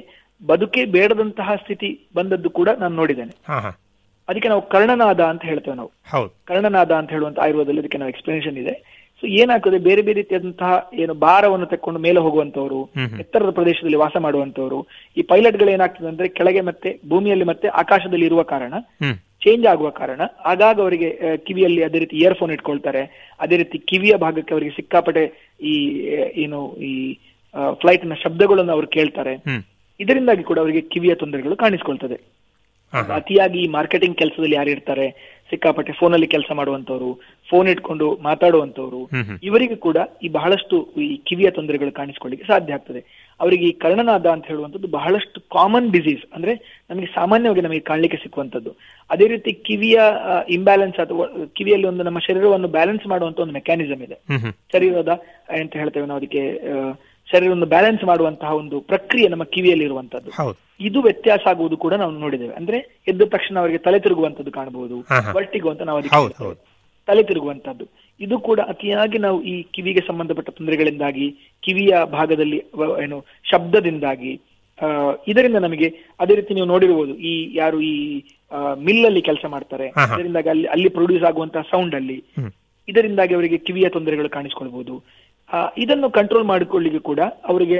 ಬದುಕೇ ಬೇಡದಂತಹ ಸ್ಥಿತಿ ಬಂದದ್ದು ಕೂಡ ನಾನು ನೋಡಿದ್ದೇನೆ ಹಾ ಹಾ ಅದಕ್ಕೆ ನಾವು ಕರ್ಣನಾದ ಅಂತ ಹೇಳ್ತೇವೆ ನಾವು ಹೌದು ಕರ್ಣನಾದ ಅಂತ ಹೇಳುವಂತ ಆಯುರ್ವೇದದಲ್ಲಿ ಅದಕ್ಕೆ ನಾವು ಎಕ್ಸ್ಪ್ಲನೇಷನ್ ಇದೆ ಸೊ ಏನಾಗ್ತದೆ ಬೇರೆ ಬೇರೆ ರೀತಿಯಾದಂತಹ ಏನು ಭಾರವನ್ನು ತೆಕ್ಕೊಂಡು ಮೇಲೆ ಹೋಗುವಂತವರು ಎತ್ತರದ ಪ್ರದೇಶದಲ್ಲಿ ವಾಸ ಮಾಡುವಂತವರು ಈ ಪೈಲಟ್ ಗಳು ಏನಾಗ್ತದೆ ಅಂದ್ರೆ ಕೆಳಗೆ ಮತ್ತೆ ಭೂಮಿಯಲ್ಲಿ ಮತ್ತೆ ಆಕಾಶದಲ್ಲಿ ಇರುವ ಕಾರಣ ಹ್ಮ್ ಚೇಂಜ್ ಆಗುವ ಕಾರಣ ಆಗಾಗ ಅವರಿಗೆ ಆ, ಕಿವಿಯಲ್ಲಿ ಅದೇ ರೀತಿ ಇಯರ್ಫೋನ್ ಇಟ್ಕೊಳ್ತಾರೆ ಅದೇ ರೀತಿ ಕಿವಿಯ ಭಾಗಕ್ಕೆ ಅವರಿಗೆ ಸಿಕ್ಕಾಪಟ್ಟೆ ಈ ಆ, ಏನು ಈ ಫ್ಲೈಟ್ ನ ಶಬ್ದಗಳನ್ನು ಅವರು ಕೇಳ್ತಾರೆ ಹ್ಮ್ ಇದರಿಂದಾಗಿ ಕೂಡ ಅವರಿಗೆ ಕಿವಿಯ ತೊಂದರೆಗಳು ಕಾಣಿಸ್ಕೊಳ್ತದೆ ಹಾ, ಹಾ. ಅತಿಯಾಗಿ ಮಾರ್ಕೆಟಿಂಗ್ ಕೆಲಸದಲ್ಲಿ ಯಾರು ಇರ್ತಾರೆ ಸಿಕ್ಕಾಪಟ್ಟೆ ಫೋನಲ್ಲಿ ಕೆಲಸ ಮಾಡುವಂತವ್ರು ಫೋನ್ ಇಟ್ಕೊಂಡು ಮಾತಾಡುವಂತವ್ರು ಹ್ಮ್, ಹ್ಮ್. ಇವರಿಗೂ ಕೂಡ ಈ ಬಹಳಷ್ಟು ಈ ಕಿವಿಯ ತೊಂದರೆಗಳು ಕಾಣಿಸ್ಕೊಳ್ಳಿಕ್ಕೆ ಸಾಧ್ಯ ಆಗ್ತದೆ ಅವರಿಗೆ ಈ ಕರ್ಣನಾದ ಅಂತ ಹೇಳುವಂಥದ್ದು ಬಹಳಷ್ಟು ಕಾಮನ್ ಡಿಸೀಸ್ ಅಂದ್ರೆ ನಮಗೆ ಸಾಮಾನ್ಯವಾಗಿ ನಮಗೆ ಕಾಣಲಿಕ್ಕೆ ಸಿಕ್ಕುವಂಥದ್ದು ಅದೇ ರೀತಿ ಕಿವಿಯ ಇಂಬ್ಯಾಲೆನ್ಸ್ ಅಥವಾ ಕಿವಿಯಲ್ಲಿ ಒಂದು ನಮ್ಮ ಶರೀರವನ್ನು ಬ್ಯಾಲೆನ್ಸ್ ಮಾಡುವಂತ ಒಂದು ಮೆಕ್ಯಾನಿಸಮ್ ಇದೆ ಹ್ಮ್ ಹ್ಮ್ ಶರೀರದ ಅಂತ ಹೇಳ್ತೇವೆ ನಾವು ಅದಕ್ಕೆ ಆ, ಶರೀರವನ್ನು ಬ್ಯಾಲೆನ್ಸ್ ಮಾಡುವಂತಹ ಒಂದು ಪ್ರಕ್ರಿಯೆ ನಮ್ಮ ಕಿವಿಯಲ್ಲಿ ಇರುವಂತದ್ದು ಹೌದು ಇದು ವ್ಯತ್ಯಾಸ ಆಗುವುದು ಕೂಡ ನಾವು ನೋಡಿದ್ದೇವೆ ಅಂದ್ರೆ ಎದ್ದ ತಕ್ಷಣ ಅವರಿಗೆ ತಲೆ ತಿರುಗುವಂತದ್ದು ಕಾಣಬಹುದು ಹಾ, ಹಾ. ವರ್ಟಿಗೋ ಅಂತ ನಾವು ಅದಕ್ಕೆ ಹೌದು, ಹೇಳ್ತೇವೆ. ಹೌದು. ತಲೆ ತಿರುಗುವಂತದ್ದು ಇದು ಕೂಡ ಅತಿಯಾಗಿ ನಾವು ಈ ಕಿವಿಗೆ ಸಂಬಂಧಪಟ್ಟ ತೊಂದರೆಗಳಿಂದಾಗಿ ಕಿವಿಯ ಭಾಗದಲ್ಲಿ ವ- ಏನು ಶಬ್ದದಿಂದಾಗಿ ಆ, ಇದರಿಂದ ನಮಗೆ ಅದೇ ರೀತಿ ನೀವು ನೋಡಿರ್ಬೋದು ಈ ಯಾರು ಈ ಮಿಲ್ ಅಲ್ಲಿ ಕೆಲಸ ಮಾಡ್ತಾರೆ ಹಾ, ಹಾ. ಇದರಿಂದಾಗಿ ಅಲ್ಲಿ ಅಲ್ಲಿ ಪ್ರೊಡ್ಯೂಸ್ ಆಗುವಂತಹ ಸೌಂಡ್ ಅಲ್ಲಿ ಹ್ಮ್. ಇದರಿಂದಾಗಿ ಅವರಿಗೆ ಕಿವಿಯ ತೊಂದರೆಗಳು ಕಾಣಿಸ್ಕೊಳ್ಬಹುದು ಆ, ಇದನ್ನು ಕಂಟ್ರೋಲ್ ಮಾಡಿಕೊಳ್ಳಿಕ್ಕೆ ಕೂಡ ಅವರಿಗೆ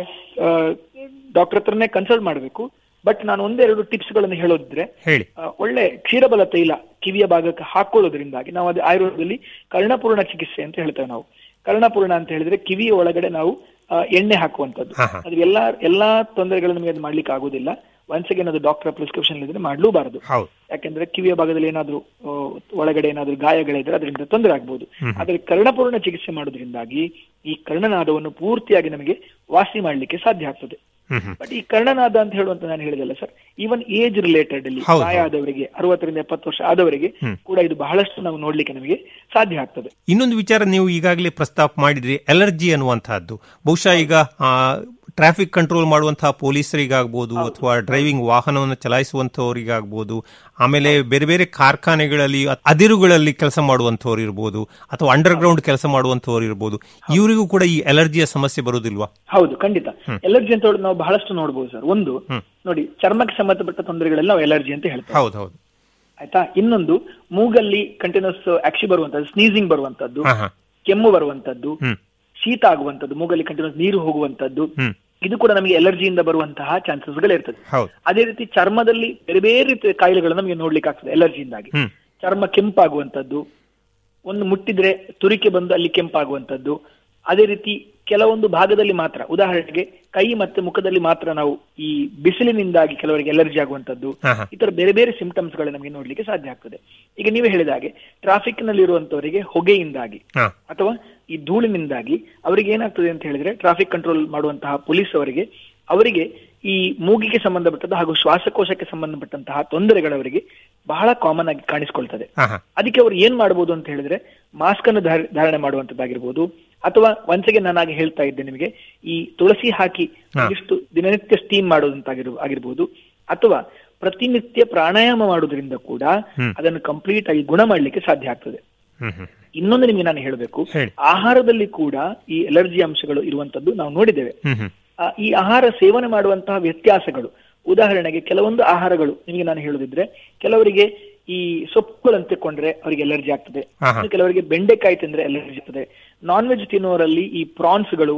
ಡಾಕ್ಟರ್ ಹತ್ರನೇ ಕನ್ಸಲ್ಟ್ ಮಾಡಬೇಕು ಬಟ್ ನಾನು ಒಂದೆರಡು ಟಿಪ್ಸ್ ಗಳನ್ನು ಹೇಳೋದಿದ್ರೆ ಹೇಳಿ ಆ, ಒಳ್ಳೆ ಕ್ಷೀರಬಲ ತೈಲ ಕಿವಿಯ ಭಾಗಕ್ಕೆ ಹಾಕೊಳ್ಳೋದ್ರಿಂದಾಗಿ ನಾವು ಅದು ಆಯುರ್ವೇದದಲ್ಲಿ ಕರ್ಣಪೂರ್ಣ ಚಿಕಿತ್ಸೆ ಅಂತ ಹೇಳ್ತೇವೆ ನಾವು ಕರ್ಣಪೂರ್ಣ ಅಂತ ಹೇಳಿದ್ರೆ ಕಿವಿಯ ಒಳಗಡೆ ನಾವು ಆ, ಎಣ್ಣೆ ಹಾಕುವಂತದ್ದು ಹಾ, ಹಾ. ಅದು ಎಲ್ಲಾ ಎಲ್ಲಾ ತೊಂದರೆಗಳು ನಮಗೆ ಅದು ಮಾಡ್ಲಿಕ್ಕೆ ಆಗುದಿಲ್ಲ ಒನ್ಸ್ ಅಗೇನ್ ಅದು ಡಾಕ್ಟರ್ ಪ್ರಿಸ್ಕ್ರಿಪ್ಷನ್ ಇದ್ರೆ ಮಾಡ್ಲೂಬಾರದು ಹೌದು ಯಾಕೆಂದ್ರೆ ಕಿವಿಯ ಭಾಗದಲ್ಲಿ ಏನಾದ್ರೂ ಆ, ಒಳಗಡೆ ಏನಾದ್ರೂ ಗಾಯಗಳಿದ್ರೆ ಅದರಿಂದ ತೊಂದರೆ ಆಗ್ಬೋದು ಆದ್ರೆ ಕರ್ಣಪೂರ್ಣ ಚಿಕಿತ್ಸೆ ಮಾಡೋದ್ರಿಂದಾಗಿ ಈ ಕರ್ಣನಾದವನ್ನು ಪೂರ್ತಿಯಾಗಿ ನಮಗೆ ವಾಸಿ ಮಾಡ್ಲಿಕ್ಕೆ ಸಾಧ್ಯ ಆಗ್ತದೆ ಹ್ಮ್ ಹ್ಮ್ ಬಟ್ ಈ ಕರ್ಣನಾದ ಅಂತ ಹೇಳುವಂತ ನಾನು ಹೇಳಿದಲ್ಲ ಸರ್ ಈವನ್ ಏಜ್ ರಿಲೇಟೆಡ್ ಅಲ್ಲಿ ಹೌದು, ಪ್ರಾಯ ಆದವರಿಗೆ ಅರವತ್ತರಿಂದ ಎಪ್ಪತ್ತು ವರ್ಷ ಆದವರಿಗೆ ಹ್ಮ್. ಕೂಡ ಇದು ಬಹಳಷ್ಟು ನಾವು ನೋಡ್ಲಿಕ್ಕೆ ನಮಗೆ ಸಾಧ್ಯ ಆಗ್ತದೆ ಇನ್ನೊಂದು ವಿಚಾರ ನೀವು ಈಗಾಗಲೇ ಪ್ರಸ್ತಾಪ ಮಾಡಿದ್ರಿ ಅಲರ್ಜಿ ಅನ್ನುವಂತಹದ್ದು ಬಹುಶಃ ಈಗ ಟ್ರಾಫಿಕ್ ಕಂಟ್ರೋಲ್ ಮಾಡುವಂತಹ ಪೊಲೀಸರಿಗಾಗ್ಬೋದು ಅಥವಾ ಡ್ರೈವಿಂಗ್ ವಾಹನವನ್ನು ಚಲಾಯಿಸುವಂತವರಿಗಾಗ್ಬೋದು ಆಮೇಲೆ ಬೇರೆ ಬೇರೆ ಕಾರ್ಖಾನೆಗಳಲ್ಲಿ ಅ- ಅದಿರುಗಳಲ್ಲಿ ಕೆಲಸ ಮಾಡುವಂತವ್ರು ಇರ್ಬೋದು ಅಥವಾ ಅಂಡರ್ ಗ್ರೌಂಡ್ ಕೆಲಸ ಮಾಡುವಂತವ್ರು ಇರ್ಬೋದು ಇವರಿಗೂ ಕೂಡ ಈ ಅಲರ್ಜಿಯ ಸಮಸ್ಯೆ ಬರುವುದಿಲ್ವಾ ಹೌದು ಖಂಡಿತ ಎಲರ್ಜಿ ಅಂತ ಹೇಳೋದು ನಾವು ಬಹಳಷ್ಟು ನೋಡ್ಬೋದು ಸರ್ ಒಂದು ನೋಡಿ ಚರ್ಮಕ್ಕೆ ಸಂಬಂಧಪಟ್ಟ ತೊಂದರೆಗಳೆಲ್ಲ ನಾವು ಎಲರ್ಜಿ ಅಂತ ಹೇಳ್ತೇವೆ ಹೌದು ಹೌದು ಆಯ್ತಾ ಇನ್ನೊಂದು ಮೂಗಲ್ಲಿ ಕಂಟಿನ್ಯೂಸ್ ಆಕ್ಷಿ ಬರುವಂತದ್ದು ಸ್ನೀಸಿಂಗ್ ಬರುವಂತದ್ದು ಹಾ ಹಾ ಕೆಮ್ಮು ಬರುವಂತದ್ದು ಹ್ಮ್ ಶೀತ ಆಗುವಂತದ್ದು ಮೂಗಲ್ಲಿ ಕಂಟಿನ್ಯೂಸ್ ನೀರು ಹೋಗುವಂತದ್ದು ಹ್ಮ್ ಇದು ಕೂಡ ನಮಗೆ ಎಲರ್ಜಿಯಿಂದ ಬರುವಂತಹ ಚಾನ್ಸಸ್ ಗಳಿರ್ತದೆ ಹೌದು ಅದೇ ರೀತಿ ಚರ್ಮದಲ್ಲಿ ಬೇರೆ ಬೇರೆ ರೀತಿಯ ಕಾಯಿಲೆಗಳು ನಮಗೆ ನೋಡ್ಲಿಕ್ಕೆ ಆಗ್ತದೆ ಎಲರ್ಜಿಯಿಂದಾಗಿ ಹ್ಮ್ ಚರ್ಮ ಕೆಂಪಾಗುವಂತದ್ದು ಒಂದು ಮುಟ್ಟಿದ್ರೆ ತುರಿಕೆ ಬಂದು ಅಲ್ಲಿ ಕೆಂಪಾಗುವಂತದ್ದು ಅದೇ ರೀತಿ ಕೆಲವೊಂದು ಭಾಗದಲ್ಲಿ ಮಾತ್ರ ಉದಾಹರಣೆಗೆ ಕೈ ಮತ್ತೆ ಮುಖದಲ್ಲಿ ಮಾತ್ರ ನಾವು ಈ ಬಿಸಿಲಿನಿಂದಾಗಿ ಕೆಲವರಿಗೆ ಎಲರ್ಜಿ ಆಗುವಂತದ್ದು ಹಾ, ಹಾ. ಈ ತರ ಬೇರೆ ಬೇರೆ ಸಿಂಪ್ಟಮ್ಸ್ ಗಳು ನಮಗೆ ನೋಡ್ಲಿಕ್ಕೆ ಸಾಧ್ಯ ಆಗ್ತದೆ ಈಗ ನೀವು ಹೇಳಿದ ಹಾಗೆ ಟ್ರಾಫಿಕ್ ನಲ್ಲಿ ಇರುವಂತವರಿಗೆ ಹೊಗೆಯಿಂದಾಗಿ ಹಾ ಅಥವಾ ಈ ಧೂಳಿನಿಂದಾಗಿ ಅವರಿಗೆ ಏನಾಗ್ತದೆ ಅಂತ ಹೇಳಿದ್ರೆ ಟ್ರಾಫಿಕ್ ಕಂಟ್ರೋಲ್ ಮಾಡುವಂತಹ ಪೊಲೀಸ್ ಅವರಿಗೆ ಅವರಿಗೆ ಈ ಮೂಗಿಗೆ ಸಂಬಂಧಪಟ್ಟದ್ದು ಹಾಗೂ ಶ್ವಾಸಕೋಶಕ್ಕೆ ಸಂಬಂಧಪಟ್ಟಂತಹ ತೊಂದರೆಗಳವರಿಗೆ ಬಹಳ ಕಾಮನ್ ಆಗಿ ಕಾಣಿಸ್ಕೊಳ್ತದೆ ಹಾ ಹಾ ಅದಕ್ಕೆ ಅವರು ಏನ್ ಮಾಡಬಹುದು ಅಂತ ಹೇಳಿದ್ರೆ ಮಾಸ್ಕ್ ಅನ್ನು ಧಾರ- ಧಾರಣೆ ಮಾಡುವಂತದ್ದಾಗಿರ್ಬೋದು ಅಥವಾ ಒಂದ್ಸಗೆ ನಾನಾಗಿ ಹೇಳ್ತಾ ಇದ್ದೆ ನಿಮಗೆ ಈ ತುಳಸಿ ಹಾಕಿ ಹಾ. ಇಷ್ಟು ದಿನನಿತ್ಯ ಸ್ಟೀಮ್ ಮಾಡೋದಂತಾಗಿರ್ ಆಗಿರ್ಬೋದು ಅಥವಾ ಪ್ರತಿನಿತ್ಯ ಪ್ರಾಣಾಯಾಮ ಮಾಡೋದ್ರಿಂದ ಕೂಡ ಹ್ಮ್. ಅದನ್ನು ಕಂಪ್ಲೀಟ್ ಆಗಿ ಗುಣ ಮಾಡ್ಲಿಕ್ಕೆ ಸಾಧ್ಯ ಆಗ್ತದೆ ಹ್ಮ್ ಹ್ಮ್ ಇನ್ನೊಂದು ನಿಮಗೆ ನಾನು ಹೇಳಬೇಕು ಹೇಳಿ. ಆಹಾರದಲ್ಲಿ ಕೂಡ ಈ ಎಲರ್ಜಿ ಅಂಶಗಳು ಇರುವಂತದ್ದು ನಾವು ನೋಡಿದ್ದೇವೆ ಹ್ಮ್ ಹ್ಮ್ ಆ, ಈ ಆಹಾರ ಸೇವನೆ ಮಾಡುವಂತಹ ವ್ಯತ್ಯಾಸಗಳು ಉದಾಹರಣೆಗೆ ಕೆಲವೊಂದು ಆಹಾರಗಳು ನಿಮಗೆ ನಾನು ಹೇಳುದಿದ್ರೆ ಕೆಲವರಿಗೆ ಈ ಸೊಪ್ಪುಗಳನ್ನು ತೆಕ್ಕೊಂಡ್ರೆ ಅವರಿಗೆ ಎಲರ್ಜಿ ಆಗ್ತದೆ ಹಾ, ಹಾ. ಇನ್ನು ಕೆಲವರಿಗೆ ಬೆಂಡೆಕಾಯಿ ತಿಂದ್ರೆ ಎಲರ್ಜಿ ಆಗ್ತದೆ ನಾನ್ ವೆಜ್ ತಿನ್ನುವರಲ್ಲಿ ಈ ಪ್ರಾನ್ಸ್ಗಳು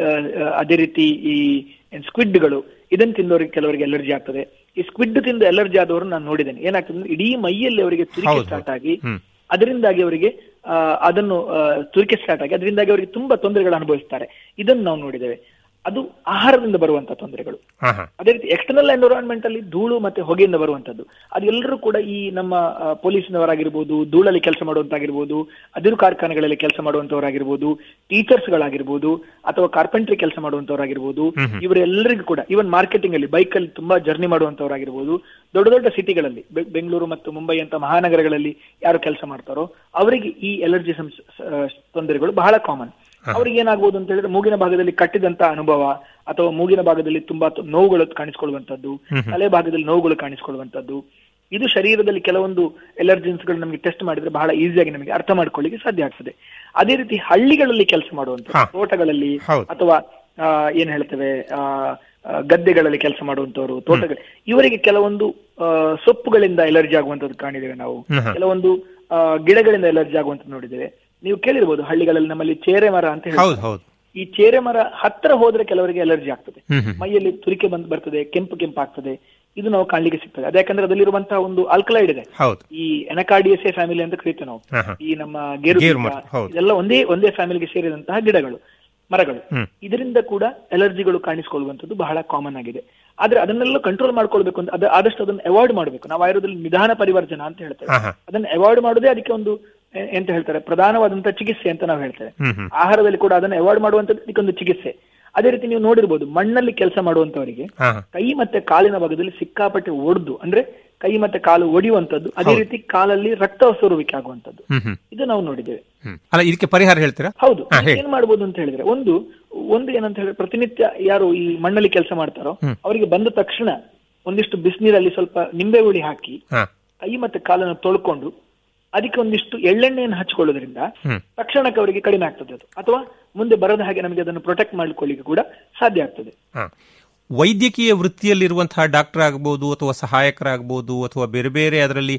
ಅದೇ ರೀತಿ ಈ ಸ್ಕ್ವಿಡ್ಗಳು ಇದನ್ನು ತಿಂದವರಿಗೆ ಕೆಲವರಿಗೆ ಎಲರ್ಜಿ ಆಗ್ತದೆ ಈ ಸ್ಕ್ವಿಡ್ ತಿಂದು ಎಲರ್ಜಿ ಆದವರು ನಾನು ನೋಡಿದ್ದೇನೆ ಏನಾಗ್ತದೆ ಅಂದ್ರೆ ಇಡೀ ಮೈಯಲ್ಲಿ ಅವರಿಗೆ ತುರಿಕೆ ಹೌದು, ಸ್ಟಾರ್ಟ್ ಆಗಿ ಹ್ಮ್. ಅದರಿಂದಾಗಿ ಅವರಿಗೆ ಆ, ಅದನ್ನು ಆ, ತುರಿಕೆ ಸ್ಟಾರ್ಟ್ ಆಗಿ ಅದರಿಂದಾಗಿ ಅವರಿಗೆ ತುಂಬಾ ತೊಂದರೆಗಳು ಅನುಭವಿಸ್ತಾರೆ ಇದನ್ನು ನಾವು ನೋಡಿದ್ದೇವೆ ಅದು ಆಹಾರದಿಂದ ಬರುವಂತಹ ತೊಂದರೆಗಳು ಹಾ ಹಾ ಅದೇ ರೀತಿ ಎಕ್ಸ್ಟರ್ನಲ್ ಎನ್ವಿರಾನ್ಮೆಂಟ್ ಅಲ್ಲಿ ಧೂಳು ಮತ್ತೆ ಹೊಗೆಯಿಂದ ಬರುವಂತದ್ದು ಅದು ಎಲ್ಲರೂ ಕೂಡ ಈ ನಮ್ಮ ಆ, ಪೊಲೀಸ್ನವರಾಗಿರ್ಬೋದು ಧೂಳಲ್ಲಿ ಕೆಲಸ ಮಾಡುವಂತಾಗಿರ್ಬೋದು ಅದಿರು ಕಾರ್ಖಾನೆಗಳಲ್ಲಿ ಕೆಲಸ ಮಾಡುವಂತವರಾಗಿರ್ಬೋದು ಟೀಚರ್ಸ್ಗಳಾಗಿರ್ಬೋದು ಅಥವಾ ಕಾರ್ಪೆಂಟ್ರಿ ಕೆಲಸ ಮಾಡುವಂತವರಾಗಿರ್ಬೋದು ಇವರೆಲ್ಲರಿಗೂ ಕೂಡ ಈವನ್ ಮಾರ್ಕೆಟಿಂಗ್ ಅಲ್ಲಿ ಬೈಕ್ ಅಲ್ಲಿ ತುಂಬಾ ಜರ್ನಿ ಮಾಡುವಂತವರಾಗಿರ್ಬೋದು ದೊಡ್ಡ ದೊಡ್ಡ ಸಿಟಿಗಳಲ್ಲಿ ಬೆಂಗಳೂರು ಮತ್ತು ಮುಂಬೈ ಅಂತ ಮಹಾನಗರಗಳಲ್ಲಿ ಯಾರು ಕೆಲಸ ಮಾಡ್ತಾರೋ ಅವರಿಗೆ ಈ ಎಲರ್ಜಿ ತೊಂದರೆಗಳು ಬಹಳ ಕಾಮನ್ ಅವ್ರಿಗೆ ಏನಾಗ್ಬೋದು ಅಂತ ಹೇಳಿದ್ರೆ ಮೂಗಿನ ಭಾಗದಲ್ಲಿ ಕಟ್ಟಿದಂತ ಅನುಭವ ಅಥವಾ ಮೂಗಿನ ಭಾಗದಲ್ಲಿ ತುಂಬಾ ತ- ನೋವುಗಳು ಕಾಣಿಸ್ಕೊಳ್ಳುವಂತದ್ದು ತಲೆ ಭಾಗದಲ್ಲಿ ನೋವುಗಳು ಕಾಣಿಸ್ಕೊಳ್ಳುವಂತದ್ದು ಇದು ಶರೀರದಲ್ಲಿ ಕೆಲವೊಂದು ಎಲರ್ಜಿನ್ಸ್ ಗಳು ನಮಗೆ ಟೆಸ್ಟ್ ಮಾಡಿದ್ರೆ ಬಹಳ ಈಸಿಯಾಗಿ ನಮಗೆ ಅರ್ಥ ಮಾಡ್ಕೊಳ್ಳಿಕ್ಕೆ ಸಾಧ್ಯ ಆಗ್ತದೆ ಅದೇ ರೀತಿ ಹಳ್ಳಿಗಳಲ್ಲಿ ಕೆಲಸ ಮಾಡುವಂತ ಹಾ. ತೋಟಗಳಲ್ಲಿ ಹೌದು. ಅಥವಾ ಆ, ಏನ್ ಹೇಳ್ತೇವೆ ಆ, ಆ, ಗದ್ದೆಗಳಲ್ಲಿ ಕೆಲಸ ಮಾಡುವಂತವರು ತೋಟಗಳು ಇವರಿಗೆ ಕೆಲವೊಂದು ಆ, ಸೊಪ್ಪುಗಳಿಂದ ಎಲರ್ಜಿ ಆಗುವಂತದ್ದು ಕಾಣಿದ್ದೇವೆ ನಾವು ಹ್ಮ್ ಹ್ಮ್. ಕೆಲವೊಂದು ಆ, ಗಿಡಗಳಿಂದ ಎಲರ್ಜಿ ಆಗುವಂತದ್ದು ನೋಡಿದ್ದೇವೆ ನೀವು ಕೇಳಿರ್ಬೋದು ಹಳ್ಳಿಗಳಲ್ಲಿ ನಮ್ಮಲ್ಲಿ ಚೇರೆ ಮರ ಅಂತ ಹೌದು ಹೇಳ್ತಾರೆ ಹೌದು ಈ ಚೇರೆ ಮರ ಹತ್ರ ಹೋದ್ರೆ ಕೆಲವರಿಗೆ ಎಲರ್ಜಿ ಆಗ್ತದೆ ಹ್ಮ್ ಹ್ಮ್ ಮೈಯಲ್ಲಿ ತುರಿಕೆ ಬಂದ್ ಬರ್ತದೆ ಕೆಂಪು ಕೆಂಪು ಆಗ್ತದೆ ಇದು ನಾವು ಕಾಣ್ಲಿಕ್ಕೆ ಸಿಗ್ತದೆ ಅದೇ ಯಾಕಂದ್ರೆ ಅದರಲ್ಲಿರುವಂತಹ ಒಂದು ಆಲ್ಕಲೈಡ್ ಇದೆ ಹೌದು ಈ ಎನಕಾಡಿಯಸೆ ಫ್ಯಾಮಿಲಿ ಅಂತ ಕರಿತೇವೆ ನಾವು ಹಾ, ಹಾ. ಈ ನಮ್ಮ ಗೇರು ಗೇರು ಬೀಜ, ಮರ, ಹೌದು. ಇದೆಲ್ಲ ಒಂದೇ ಒಂದೇ ಫ್ಯಾಮಿಲಿಗೆ ಸೇರಿದಂತಹ ಗಿಡಗಳು ಮರಗಳು ಹ್ಮ್. ಇದರಿಂದ ಕೂಡ ಎಲರ್ಜಿಗಳು ಕಾಣಿಸಿಕೊಳ್ಳುವಂತದ್ದು ಬಹಳ ಕಾಮನ್ ಆಗಿದೆ ಆದ್ರೆ ಅದನ್ನೆಲ್ಲ ಕಂಟ್ರೋಲ್ ಮಾಡ್ಕೊಳ್ಬೇಕು ಅಂತ ಅದ ಆದಷ್ಟು ಅದನ್ನ ಅವಾಯ್ಡ್ ಮಾಡಬೇಕು ನಾವು ಆಯುರ್ವೇದದಲ್ಲಿ ನಿಧಾನ ಪರಿವರ್ಜನ ಅಂತ ಹೇಳ್ತೇವೆ ಹಾ, ಹಾ. ಅದನ್ನ ಅವಾಯ್ಡ್ ಮಾಡೋದೇ ಅದಕ್ಕೆ ಒಂದು ಎ- ಎಂತ ಹೇಳ್ತಾರೆ ಪ್ರಧಾನವಾದಂತಹ ಚಿಕಿತ್ಸೆ ಅಂತ ನಾವು ಹೇಳ್ತೇವೆ ಹ್ಮ್ ಹ್ಮ್ ಆಹಾರದಲ್ಲಿ ಕೂಡ ಅದನ್ನ ಅವಾಯ್ಡ್ ಮಾಡುವಂತದ್ದು ಇದಕ್ಕೊಂದು ಚಿಕಿತ್ಸೆ ಅದೇ ರೀತಿ ನೀವು ನೋಡಿರ್ಬೋದು ಮಣ್ಣಲ್ಲಿ ಕೆಲಸ ಮಾಡುವಂತವರಿಗೆ ಹಾ ಹಾ ಕೈ ಮತ್ತೆ ಕಾಲಿನ ಭಾಗದಲ್ಲಿ ಸಿಕ್ಕಾಪಟ್ಟೆ ಒಡೆದು ಅಂದ್ರೆ ಕೈ ಮತ್ತೆ ಕಾಲು ಒಡೆಯುವಂತದ್ದು ಅದೇ ರೀತಿ ಕಾಲಲ್ಲಿ ರಕ್ತ ಸೋರುವಿಕೆ ಆಗುವಂತದ್ದು ಹ್ಮ್ ಹ್ಮ್ ಇದು ನಾವು ನೋಡಿದ್ದೇವೆ ಹ್ಮ್ ಅಲ್ಲ ಇದಕ್ಕೆ ಪರಿಹಾರ ಹೇಳ್ತೀರಾ ಹೌದು ಹಾ, ಹೇಳಿ. ಏನ್ ಮಾಡ್ಬೋದು ಅಂತ ಹೇಳಿದ್ರೆ ಒಂದು ಒಂದು ಏನಂತ ಹೇಳಿದ್ರೆ ಪ್ರತಿನಿತ್ಯ ಯಾರು ಈ ಮಣ್ಣಲ್ಲಿ ಕೆಲಸ ಮಾಡ್ತಾರೋ ಹ್ಮ್. ಅವರಿಗೆ ಬಂದ ತಕ್ಷಣ ಒಂದಿಷ್ಟು ಬಿಸಿನೀರಲ್ಲಿ ಸ್ವಲ್ಪ ನಿಂಬೆ ಹುಳಿ ಹಾಕಿ ಹಾ ಕೈ ಮತ್ತೆ ಕಾಲನ್ನು ತೊಳ್ಕೊಂಡು ಅದಕ್ಕೆ ಒಂದಿಷ್ಟು ಎಳ್ಳೆಣ್ಣೆಯನ್ನು ಹಚ್ಕೊಳ್ಳೋದ್ರಿಂದ ಹ್ಮ್ ತಕ್ಷಣಕ್ಕೆ ಅವರಿಗೆ ಕಡಿಮೆ ಆಗ್ತದೆ ಅದು ಅಥವಾ ಮುಂದೆ ಬರದ ಹಾಗೆ ನಮಗೆ ಅದನ್ನು ಪ್ರೊಟೆಕ್ಟ್ ಮಾಡ್ಕೊಳ್ಳಿಕ್ಕೆ ಕೂಡ ಸಾಧ್ಯ ಆಗ್ತದೆ ಹಾ. ವೈದ್ಯಕೀಯ ವೃತ್ತಿಯಲ್ಲಿರುವಂತಹ ಡಾಕ್ಟರ್ ಆಗ್ಬೋದು ಅಥವಾ ಸಹಾಯಕರಾಗ್ಬೋದು ಅಥವಾ ಬೇರೆ ಬೇರೆ ಅದರಲ್ಲಿ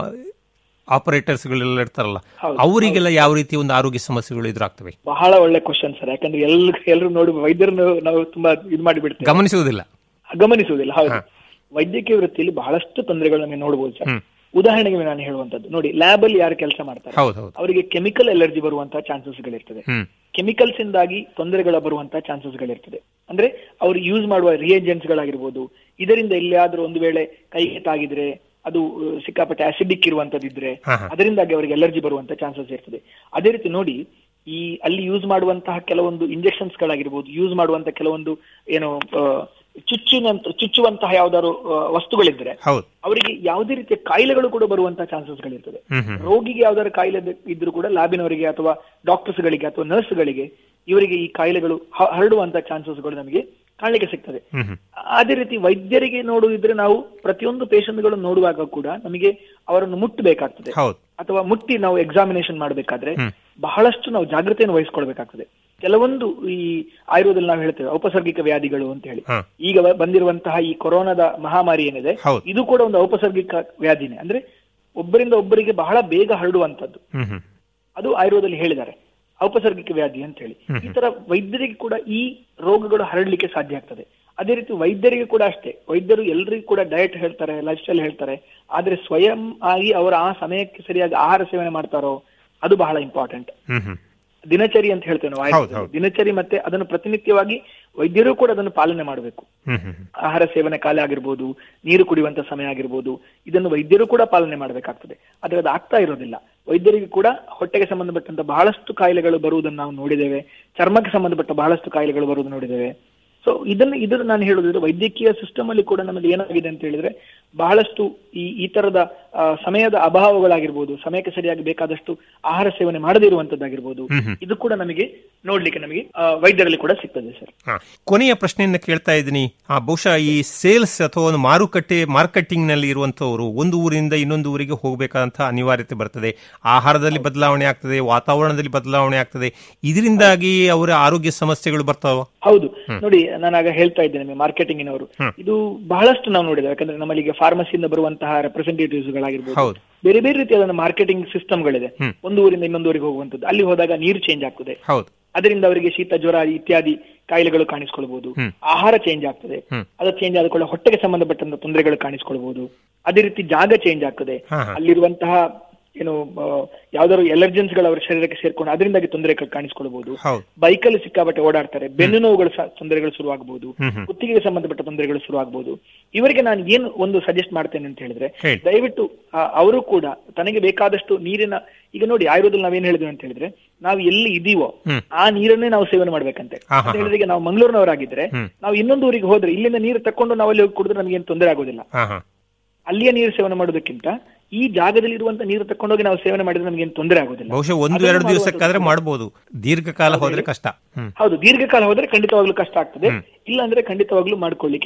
ಆಪರೇಟರ್ಸ್ಗಳೆಲ್ಲ ಇರ್ತಾರಲ್ಲ ಹೌದು, ಅವರಿಗೆಲ್ಲ ಯಾವ ರೀತಿ ಒಂದು ಆರೋಗ್ಯ ಸಮಸ್ಯೆಗಳು ಎದುರಾಗ್ತವೆ ಬಹಳ ಒಳ್ಳೆ ಕ್ವಶನ್ ಸರ್ ಯಾಕಂದ್ರೆ ಎಲ್ರು ಎಲ್ಲರೂ ನೋಡಿ ವೈದ್ಯರನ್ನು ನಾವು ತುಂಬಾ ಇದು ಮಾಡಿಬಿಡ್ತೇವೆ ಗಮನಿಸುವುದಿಲ್ಲ ಗಮನಿಸುವುದಿಲ್ಲ ಹೌದು ಹಾ. ವೈದ್ಯಕೀಯ ವೃತ್ತಿಯಲ್ಲಿ ಬಹಳಷ್ಟು ತೊಂದರೆಗಳು ನಮಗೆ ನೋಡಬಹುದು ಸರ್ ಹ್ಮ್. ಉದಾಹರಣೆಗೆ ನಾನು ಹೇಳುವಂತದ್ದು ನೋಡಿ ಲ್ಯಾಬ್ ಅಲ್ಲಿ ಯಾರು ಕೆಲಸ ಮಾಡ್ತಾರೆ ಹೌದು ಹೌದು ಅವರಿಗೆ ಕೆಮಿಕಲ್ ಎಲರ್ಜಿ ಬರುವಂತಹ ಚಾನ್ಸಸ್ ಗಳಿರ್ತದೆ ಹ್ಮ್ ಕೆಮಿಕಲ್ಸ್ ಇಂದಾಗಿ ತೊಂದರೆಗಳ ಬರುವಂತಹ ಚಾನ್ಸಸ್ ಗಳಿರ್ತದೆ ಅಂದ್ರೆ ಅವರು ಯೂಸ್ ಮಾಡುವ ರಿಯೇಜೆಂಟ್ಸ್ ಗಳಾಗಿರ್ಬೋದು ಇದರಿಂದ ಎಲ್ಲಿಯಾದ್ರೂ ಒಂದು ವೇಳೆ ಕೈಗೆ ತಾಗಿದ್ರೆ ಅದು ಅಹ್, ಸಿಕ್ಕಾಪಟ್ಟೆ ಆಸಿಡಿಕ್ ಇರುವಂತದಿದ್ರೆ ಹಾ, ಹಾ. ಅದರಿಂದಾಗಿ ಅವರಿಗೆ ಎಲರ್ಜಿ ಬರುವಂತ ಚಾನ್ಸಸ್ ಇರ್ತದೆ ಅದೇ ರೀತಿ ನೋಡಿ ಈ ಅಲ್ಲಿ ಯೂಸ್ ಮಾಡುವಂತಹ ಕೆಲವೊಂದು ಇಂಜೆಕ್ಷನ್ಸ್ ಗಳಾಗಿರ್ಬೋದು ಯೂಸ್ ಮಾಡುವಂತ ಕೆಲವೊಂದು ಏನು ಅಹ್, ಚುಚ್ಚುವಂತ ಚುಚ್ಚುವಂತಹ ಯಾವ್ದಾದ್ರು ಅಹ್, ವಸ್ತುಗಳಿದ್ರೆ ಹೌದು ಅವರಿಗೆ ಯಾವುದೇ ರೀತಿಯ ಕಾಯಿಲೆಗಳು ಕೂಡ ಬರುವಂತಹ ಚಾನ್ಸಸ್ ಗಳಿರ್ತದೆ ಹ್ಮ್ ಹ್ಮ್ ರೋಗಿಗೆ ಯಾವ್ದಾದ್ರು ಕಾಯಿಲೆ ಇದ್ರೂ ಕೂಡ ಲ್ಯಾಬಿನವರಿಗೆ ಅಥವಾ ಡಾಕ್ಟರ್ಸ್ ಗಳಿಗೆ ಅಥವಾ ನರ್ಸ್ ಗಳಿಗೆ ಇವರಿಗೆ ಈ ಕಾಯಿಲೆಗಳು ಹ- ಹರಡುವಂತ ಚಾನ್ಸಸ್ಗಳು ನಮಗೆ ಕಾಣಲಿಕ್ಕೆ ಸಿಗ್ತದೆ ಹ್ಮ್ ಹ್ಮ್ ಅದೇ ರೀತಿ ವೈದ್ಯರಿಗೆ ನೋಡುವುದಿದ್ರೆ ನಾವು ಪ್ರತಿಯೊಂದು ಪೇಷಂಟ್ ಗಳು ನೋಡುವಾಗ ಕೂಡ ನಮಗೆ ಅವರನ್ನು ಮುಟ್ಟಬೇಕಾಗ್ತದೆ ಹೌದು ಅಥವಾ ಮುಟ್ಟಿ ನಾವು ಎಕ್ಸಾಮಿನೇಷನ್ ಮಾಡಬೇಕಾದ್ರೆ ಹ್ಮ್. ಬಹಳಷ್ಟು ನಾವು ಜಾಗ್ರತೆಯನ್ನು ವಹಿಸ್ಕೊಳ್ಬೇಕಾಗ್ತದೆ ಕೆಲವೊಂದು ಈ ಆಯುರ್ವೇದದಲ್ಲಿ ನಾವು ಹೇಳ್ತೇವೆ ಔಪಸರ್ಗಿಕ ವ್ಯಾಧಿಗಳು ಅಂತ ಹೇಳಿ ಹಾ. ಈಗ ಬ- ಬಂದಿರುವಂತಹ ಈ ಕೊರೋನಾದ ಮಹಾಮಾರಿ ಏನಿದೆ ಹೌದು. ಇದು ಕೂಡ ಒಂದು ಔಪಸರ್ಗಿಕ ವ್ಯಾಧಿನೇ ಅಂದ್ರೆ ಒಬ್ಬರಿಂದ ಒಬ್ಬರಿಗೆ ಬಹಳ ಬೇಗ ಹರಡುವಂತದ್ದು ಹ್ಮ್ ಹ್ಮ್ ಅದು ಆಯುರ್ವೇದದಲ್ಲಿ ಹೇಳಿದ್ದಾರೆ ಔಪಸರ್ಗಿಕ ವ್ಯಾಧಿ ಅಂತ ಹೇಳಿ ಈ ತರ ವೈದ್ಯರಿಗೆ ಕೂಡ ಈ ರೋಗಗಳು ಹರಡಲಿಕ್ಕೆ ಸಾಧ್ಯ ಆಗ್ತದೆ ಅದೇ ರೀತಿ ವೈದ್ಯರಿಗೆ ಕೂಡ ಅಷ್ಟೇ ವೈದ್ಯರು ಎಲ್ಲರಿಗೂ ಕೂಡ ಡಯಟ್ ಹೇಳ್ತಾರೆ ಲೈಫ್ ಸ್ಟೈಲ್ ಹೇಳ್ತಾರೆ ಆದ್ರೆ ಸ್ವಯಂ ಆಗಿ ಅವರ ಆ ಸಮಯಕ್ಕೆ ಸರಿಯಾಗಿ ಆಹಾರ ಸೇವನೆ ಮಾಡ್ತಾರೋ ಅದು ಬಹಳ ಇಂಪಾರ್ಟೆಂಟ್ ಹ್ಮ್ ಹ್ಮ್ ದಿನಚರಿ ಅಂತ ಹೇಳ್ತೇವೆ ನಾವು ಹೌದು, ಆಯುರ್ವೇದದಲ್ಲಿ. ಹೌದು. ದಿನಚರಿ ಮತ್ತೆ ಅದನ್ನು ಪ್ರತಿನಿತ್ಯವಾಗಿ ವೈದ್ಯರು ಕೂಡ ಅದನ್ನು ಪಾಲನೆ ಮಾಡಬೇಕು ಹ್ಮ್ ಹ್ಮ್ ಹ್ಮ್ ಆಹಾರ ಸೇವನೆ ಕಾಲ ಆಗಿರ್ಬೋದು ನೀರು ಕುಡಿಯುವಂತ ಸಮಯ ಆಗಿರ್ಬೋದು ಇದನ್ನು ವೈದ್ಯರು ಕೂಡ ಪಾಲನೆ ಮಾಡಬೇಕಾಗ್ತದೆ ಆದ್ರೆ ಅದು ಆಗ್ತಾ ಇರೋದಿಲ್ಲ ವೈದ್ಯರಿಗೆ ಕೂಡ ಹೊಟ್ಟೆಗೆ ಸಂಬಂಧಪಟ್ಟಂತ ಬಹಳಷ್ಟು ಕಾಯಿಲೆಗಳು ಬರುವುದನ್ನು ನಾವು ನೋಡಿದ್ದೇವೆ ಚರ್ಮಕ್ಕೆ ಸಂಬಂಧಪಟ್ಟ ಬಹಳಷ್ಟು ಕಾಯಿಲೆಗಳು ಬರುವುದು ನೋಡಿದ್ದೇವೆ ಸೊ ಇದನ್ನು ಇದನ್ನು ನಾನು ಹೇಳುದಿದ್ರೆ ವೈದ್ಯಕೀಯ ಸಿಸ್ಟಮ್ ಅಲ್ಲಿ ಕೂಡ ನಮ್ಮಲ್ಲಿ ಏನಾಗಿದೆ ಅಂತ ಹೇಳಿದ್ರೆ ಬಹಳಷ್ಟು ಈ ಈ ತರದ ಆ, ಸಮಯದ ಅಭಾವಗಳಾಗಿರ್ಬೋದು ಸಮಯಕ್ಕೆ ಸರಿಯಾಗಿ ಬೇಕಾದಷ್ಟು ಆಹಾರ ಸೇವನೆ ಮಾಡದೇ ಇರುವಂತದ್ದಾಗಿರ್ಬೋದು ಹ್ಮ್ ಹ್ಮ್. ಇದು ಕೂಡ ನಮಗೆ ನೋಡ್ಲಿಕ್ಕೆ ನಮಗೆ ಆ, ವೈದ್ಯರಲ್ಲಿ ಕೂಡ ಸಿಗ್ತದೆ ಸರ್ ಹಾ. ಕೊನೆಯ ಪ್ರಶ್ನೆಯನ್ನ ಕೇಳ್ತಾ ಇದ್ದೀನಿ ಆ, ಬಹುಶಃ ಈ ಸೇಲ್ಸ್ ಅಥವಾ ಒಂದು ಮಾರುಕಟ್ಟೆ ಮಾರ್ಕೆಟಿಂಗ್ ನಲ್ಲಿ ಇರುವಂತವರು ಒಂದು ಊರಿಂದ ಇನ್ನೊಂದು ಊರಿಗೆ ಹೋಗಬೇಕಾದಂತ ಅನಿವಾರ್ಯತೆ ಬರ್ತದೆ ಆಹಾರದಲ್ಲಿ ಬದಲಾವಣೆ ಆಗ್ತದೆ ವಾತಾವರಣದಲ್ಲಿ ಬದಲಾವಣೆ ಆಗ್ತದೆ ಇದರಿಂದಾಗಿ ಅವರ ಆರೋಗ್ಯ ಸಮಸ್ಯೆಗಳು ಬರ್ತಾವ ಹೌದು ನೋಡಿ ನಾನು ಆಗ ಹೇಳ್ತಾ ಇದ್ದೇನೆ ನಿಮಗೆ ಮಾರ್ಕೆಟಿಂಗಿನವರು ಹ್ಮ್. ಇದು ಬಹಳಷ್ಟು ನಾವು ನೋಡಿದ್ದೇವೆ ಯಾಕಂದ್ರೆ ನಮ್ಮಲ್ಲಿ ಈಗ ಫಾರ್ಮಸಿಯಿಂದ ಬರುವಂತಹ ರೆಪ್ರೆಸೆಂಟೇಟಿವ್ಸ್ ಗಳಾಗಿರ್ಬೋದು ಹೌದು. ಬೇರೆ ಬೇರೆ ರೀತಿಯಾದ ಮಾರ್ಕೆಟಿಂಗ್ ಸಿಸ್ಟಮ್ಗಳಿದೆ ಹ್ಮ್. ಒಂದು ಊರಿಂದ ಇನ್ನೊಂದು ಊರಿಗೆ ಹೋಗುವಂತದ್ದು ಅಲ್ಲಿ ಹೋದಾಗ ನೀರು ಚೇಂಜ್ ಆಗ್ತದೆ ಹೌದು ಅದರಿಂದ ಅವರಿಗೆ ಶೀತ ಜ್ವರ ಇತ್ಯಾದಿ ಕಾಯಿಲೆಗಳು ಕಾಣಿಸ್ಕೊಳ್ಬಹುದು ಹ್ಮ್. ಆಹಾರ ಚೇಂಜ್ ಆಗ್ತದೆ ಹ್ಮ್. ಅದು ಚೇಂಜ್ ಆದ ಕೂಡ ಹೊಟ್ಟೆಗೆ ಸಂಬಂಧಪಟ್ಟಂತ ತೊಂದರೆಗಳು ಕಾಣಿಸ್ಕೊಳ್ಬಹುದು ಅದೇ ರೀತಿ ಜಾಗ ಚೇಂಜ್ ಆಗ್ತದೆ ಹಾ, ಹಾ. ಅಲ್ಲಿರುವಂತಹ ಏನು ಆ, ಯಾವ್ದಾದ್ರು ಎಲರ್ಜೆನ್ಸ್ ಗಳು ಅವರ ಶರೀರಕ್ಕೆ ಸೇರ್ಕೊಂಡು ಅದರಿಂದಾಗಿ ತೊಂದರೆ ಕಾಣಿಸ್ಕೊಳ್ಬಹುದು ಹೌದು ಬೈಕಲ್ಲಿ ಸಿಕ್ಕಾಪಟ್ಟೆ ಓಡಾಡ್ತಾರೆ ಬೆನ್ನು ನೋವುಗಳು ಸ- ತೊಂದರೆಗಳು ಶುರುವಾಗಬಹುದು ಹ್ಮ್ ಹ್ಮ್. ಕುತ್ತಿಗೆಗೆ ಸಂಬಂಧಪಟ್ಟ ತೊಂದರೆಗಳು ಶುರುವಾಗಬಹುದು ಇವರಿಗೆ ನಾನು ಏನು ಒಂದು ಸಜೆಸ್ಟ್ ಮಾಡ್ತೇನೆ ಅಂತ ಹೇಳಿದ್ರೆ ಹೇಳಿ. ದಯವಿಟ್ಟು ಆ, ಅವರು ಕೂಡ ತನಗೆ ಬೇಕಾದಷ್ಟು ನೀರಿನ ಈಗ ನೋಡಿ ಆಯುರ್ವೇದದಲ್ಲಿ ನಾವೇನ್ ಹೇಳಿದ್ವಿ ಅಂತ ಹೇಳಿದ್ರೆ ನಾವು ಎಲ್ಲಿ ಇದೀವೋ ಹ್ಮ್. ಆ ನೀರನ್ನೇ ನಾವು ಸೇವನೆ ಮಾಡ್ಬೇಕಂತೆ ಹಾ, ಹಾ, ಅಂತ ಹೇಳಿದ್ರೆ ಈಗ ನಾವು ಮಂಗಳೂರಿನವರಾಗಿದ್ರೆ ಹ್ಮ್. ನಾವು ಇನ್ನೊಂದು ಊರಿಗೆ ಹೋದ್ರೆ ಇಲ್ಲಿಂದ ನೀರು ತಕೊಂಡು ನಾವು ಅಲ್ಲಿ ಹೋಗಿ ಕುಡಿದ್ರೆ ನಮಗೇನು ತೊಂದರೆ ಆಗೋದಿಲ್ಲ ಹಾ ಹಾ ಅಲ್ಲಿಯ ನೀರು ಸೇವನೆ ಮಾಡೋದಕ್ಕಿಂತ ಈ ಜಾಗದಲ್ಲಿ ಇರುವಂತ ನೀರು ತಕೊಂಡೋಗಿ ನಾವು ಸೇವನೆ ಮಾಡಿದ್ರೆ ನಮಗೇನು ತೊಂದರೆ ಆಗೋದಿಲ್ಲ ಬಹುಶಃ ಒಂದು ಅದನ್ನು ಎರಡು ಮಾಡುವಂಥದ್ದು ದಿವಸಕ್ಕಾದ್ರೆ ಮಾಡಬಹುದು ದೀರ್ಘಕಾಲ ಹೋದ್ರೆ ಕಷ್ಟ ಹ್ಮ್ ಹೌದು ದೀರ್ಘಕಾಲ ಹೋದ್ರೆ ಖಂಡಿತವಾಗ್ಲೂ ಕಷ್ಟ ಆಗ್ತದೆ ಇಲ್ಲ ಅಂದ್ರೆ ಖಂಡಿತವಾಗ್ಲೂ ಮಾಡ್ಕೊಳ್ಳಿಕ್ಕೆ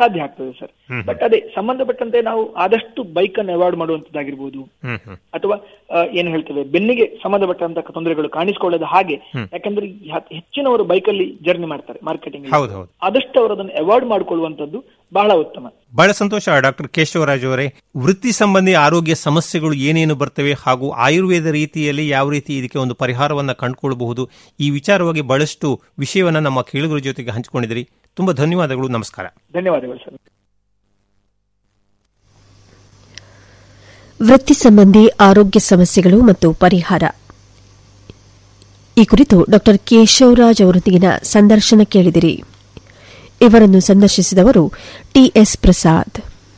ಸಾಧ್ಯ ಆಗ್ತದೆ ಸರ್ ಬಟ್ ಅದೇ ಸಂಬಂಧಪಟ್ಟಂತೆ ನಾವು ಆದಷ್ಟು ಬೈಕ್ ಅನ್ನು ಅವಾಯ್ಡ್ ಮಾಡುವಂತದ್ದಾಗಿರ್ಬೋದು ಹ್ಮ್ ಹ್ಮ್ ಅಥವಾ ಆ, ಏನು ಹೇಳ್ತೇವೆ ಬೆನ್ನಿಗೆ ಸಂಬಂಧಪಟ್ಟಂತ ತೊಂದರೆಗಳು ಕಾಣಿಸಿಕೊಳ್ಳದ ಹಾಗೆ ಯಾಕಂದ್ರೆ ಹೆ- ಹೆಚ್ಚಿನವರು ಬೈಕಲ್ಲಿ ಜರ್ನಿ ಮಾಡ್ತಾರೆ ಮಾರ್ಕೆಟಿಂಗ್ ಹೌದು ಹೌದು ಆದಷ್ಟು ಅವರು ಅದನ್ನು ಅವಾಯ್ಡ್ ಮಾಡಿಕೊಳ್ಳುವಂತದ್ದು ಬಹಳ ಉತ್ತಮ ಬಹಳ ಸಂತೋಷ ಡಾಕ್ಟರ್ ಕೇಶವರಾಜ್ ಅವರೇ ವೃತ್ತಿ ಸಂಬಂಧಿ ಆರೋಗ್ಯ ಸಮಸ್ಯೆಗಳು ಏನೇನು ಬರ್ತವೆ ಹಾಗೂ ಆಯುರ್ವೇದ ರೀತಿಯಲ್ಲಿ ಯಾವ ರೀತಿ ಇದಕ್ಕೆ ಒಂದು ಪರಿಹಾರವನ್ನ ಕಂಡುಕೊಳ್ಳಬಹುದು ಈ ವಿಚಾರವಾಗಿ ಬಹಳಷ್ಟು ವಿಷಯವನ್ನ ನಮ್ಮ ಕೇಳುಗರ ಜೊತೆಗೆ ಹಂಚಿಕೊಂಡಿದ್ರಿ ತುಂಬಾ ಧನ್ಯವಾದಗಳು ನಮಸ್ಕಾರ ಧನ್ಯವಾದಗಳು ಸರ್ ವೃತ್ತಿ ಸಂಬಂಧಿ ಆರೋಗ್ಯ ಸಮಸ್ಯೆಗಳು ಮತ್ತು ಪರಿಹಾರ ಈ ಕುರಿತು ಡಾಕ್ಟರ್ ಕೇಶವರಾಜ್ ಅವರೊಂದಿಗಿನ ಸಂದರ್ಶನ ಕೇಳಿದಿರಿ ಇವರನ್ನು ಸಂದರ್ಶಿಸಿದವರು ಟಿಎಸ್ ಪ್ರಸಾದ್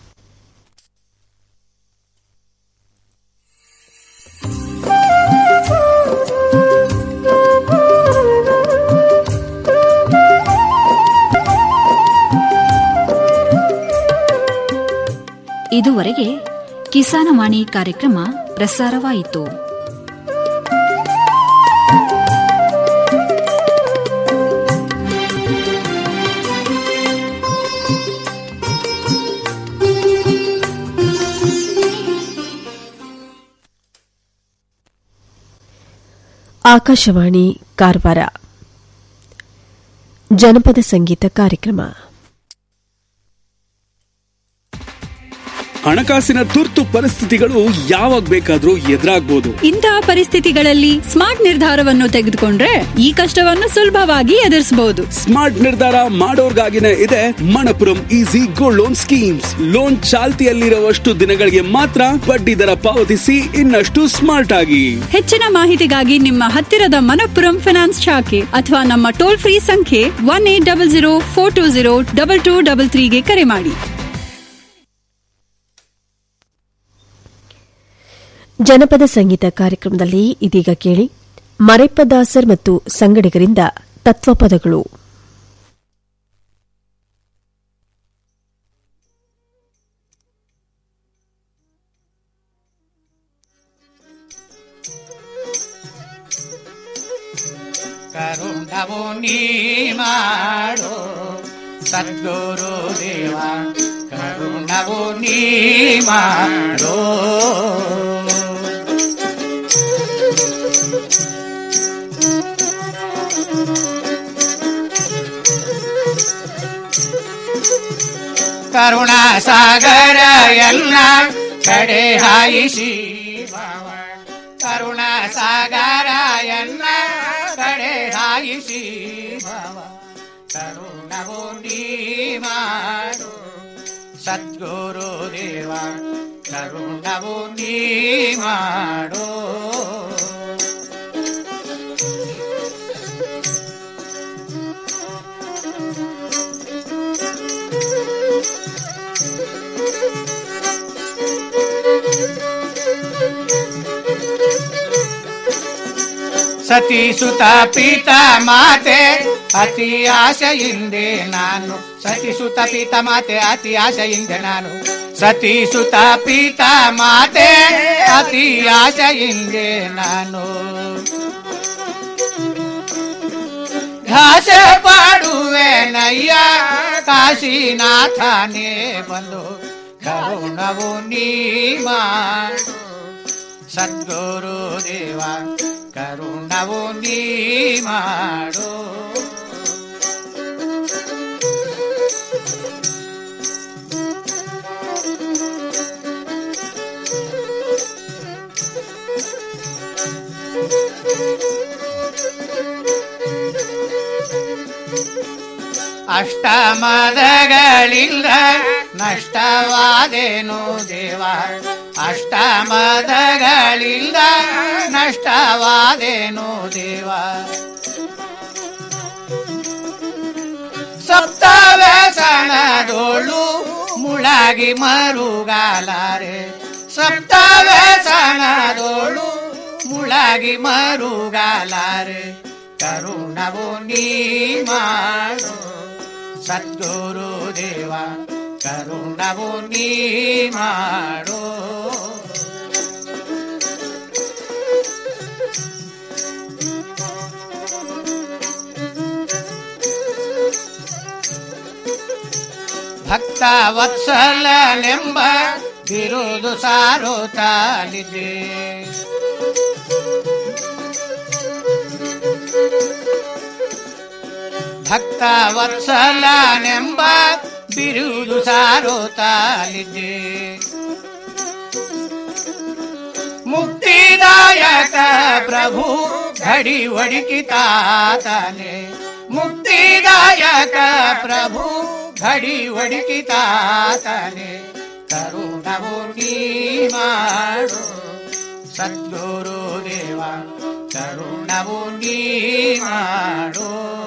ಇದುವರೆಗೆ ಕಿಸಾನವಾಣಿ ಕಾರ್ಯಕ್ರಮ ಪ್ರಸಾರವಾಯಿತು ಆಕಾಶವಾಣಿ ಕಾರವಾರ ಜನಪದ ಸಂಗೀತ ಕಾರ್ಯಕ್ರಮ ಹಣಕಾಸಿನ ತುರ್ತು ಪರಿಸ್ಥಿತಿಗಳು ಯಾವಾಗ ಬೇಕಾದ್ರೂ ಎದುರಾಗ್ಬೋದು ಇಂತಹ ಪರಿಸ್ಥಿತಿಗಳಲ್ಲಿ ಸ್ಮಾರ್ಟ್ ನಿರ್ಧಾರವನ್ನು ತೆಗೆದುಕೊಂಡ್ರೆ ಈ ಕಷ್ಟವನ್ನು ಸುಲಭವಾಗಿ ಎದುರಿಸಬಹುದು ಸ್ಮಾರ್ಟ್ ನಿರ್ಧಾರ ಮಾಡೋರ್ಗಾಗಿನೇ ಇದೆ Manappuram easy gold loan schemes loan ಚಾಲ್ತಿಯಲ್ಲಿರುವಷ್ಟು ದಿನಗಳಿಗೆ ಮಾತ್ರ ಬಡ್ಡಿ ದರ ಪಾವತಿಸಿ ಇನ್ನಷ್ಟು ಸ್ಮಾರ್ಟ್ ಆಗಿ ಹೆಚ್ಚಿನ ಮಾಹಿತಿಗಾಗಿ ನಿಮ್ಮ ಹತ್ತಿರದ ಮನಪ್ಪುರಂ ಫೈನಾನ್ಸ್ ಶಾಖೆ ಅಥವಾ ನಮ್ಮ ಟೋಲ್ ಫ್ರೀ ಸಂಖ್ಯೆ one eight double zero four two zero double two double ತ್ರೀಗೆ ಕರೆ ಮಾಡಿ ಜನಪದ ಸಂಗೀತ ಕಾರ್ಯಕ್ರಮದಲ್ಲಿ ಇದೀಗ ಕೇಳಿ ಮರೆಪ್ಪದಾಸರ್ ಮತ್ತು ಸಂಗಡಿಗರಿಂದ ತತ್ವಪದಗಳು ಕರುಣವು ನೀ ಮಾಡೋ ಸದ್ಗುರು ದೇವ ಕರುಣವು ನೀ ಮಾಡೋ ಕರುಣ ಸಾಗರ ಎಲ್ಲ ಕಡೆ ಹಾಯಿಸಿ ಭಾವ ಕರುಣ ಸಾಗರ ಎಲ್ಲ ಕಡೆ ಹಾಯಿಸಿ ಭಾವ ಕರುಣವು ನೀ ಮಾಡು ಸದ್ಗುರು ದೇವ ಕರುಣವು ನೀ ಮಾಡೋ ಸತಿ ಸುತ ಪಿತ ಮಾತೆ ಅತಿ ಆಸೆಯಿಂದೆ ನಾನು ಸತಿ ಸುತ ಪಿತ ಮಾತೆ ಅತಿ ಆಸೆಯಿಂದೆ ನಾನು ಸತಿ ಸುತ ಪಿತ ಮಾತೆ ಅತಿ ಆಸೆಯಿಂದೆ ನಾನು ಘಾಸ ಪಾಡುವೆ ನಯ್ಯ ಕಾಶಿನಾಥನೇ ಬಂದು ಕರುಣವು ನೀ ಮಾಡು ಸದ್ಗುರು ದೇವ ಕರುಣವು ನೀ ಮಾಡು ಅಷ್ಟಮದಗಳಿಂದ ನಷ್ಟವಾದೇನು ದೇವ ಅಷ್ಟಮದಗಳಿಂದ ನಷ್ಟವಾದೇನು ದೇವ ಸಪ್ತವ್ಯಸನದೋಳು ಮುಳಗಿ ಮರುಗಾಲಾರೆ ಸಪ್ತವ್ಯಸನದೋಳು ಮುಳಗಿ ಮರುಗಾಲಾರೆ ಕರುಣವು ನೀ ಮಾಡು ಸದ್ಗುರು ದೇವ ಕರುಣವು ನೀ ಮಾಡು ಭಕ್ತ ವತ್ಸಲನೆಂಬ ಬಿರುದು ಸಾರುತ್ತಾಲಿದೆ ಭಕ್ತ ವತ್ಸಲನೆಂಬ ಬಿರುದು ಸಾರುತ್ತಾಲಿದೆ ಮುಕ್ತಿದಾಯಕ ಪ್ರಭು ಘಡಿ ಒಡಿಕಿತಾತನೆ ಮುಕ್ತಿದಾಯಕ ಪ್ರಭು ಘಡಿ ಒಡಿಕಿತಾತನೆ ಕರುಣವು ನೀ ಮಾಡು ಸದ್ಗುರು ದೇವ ಕರುಣವು ನೀ ಮಾಡು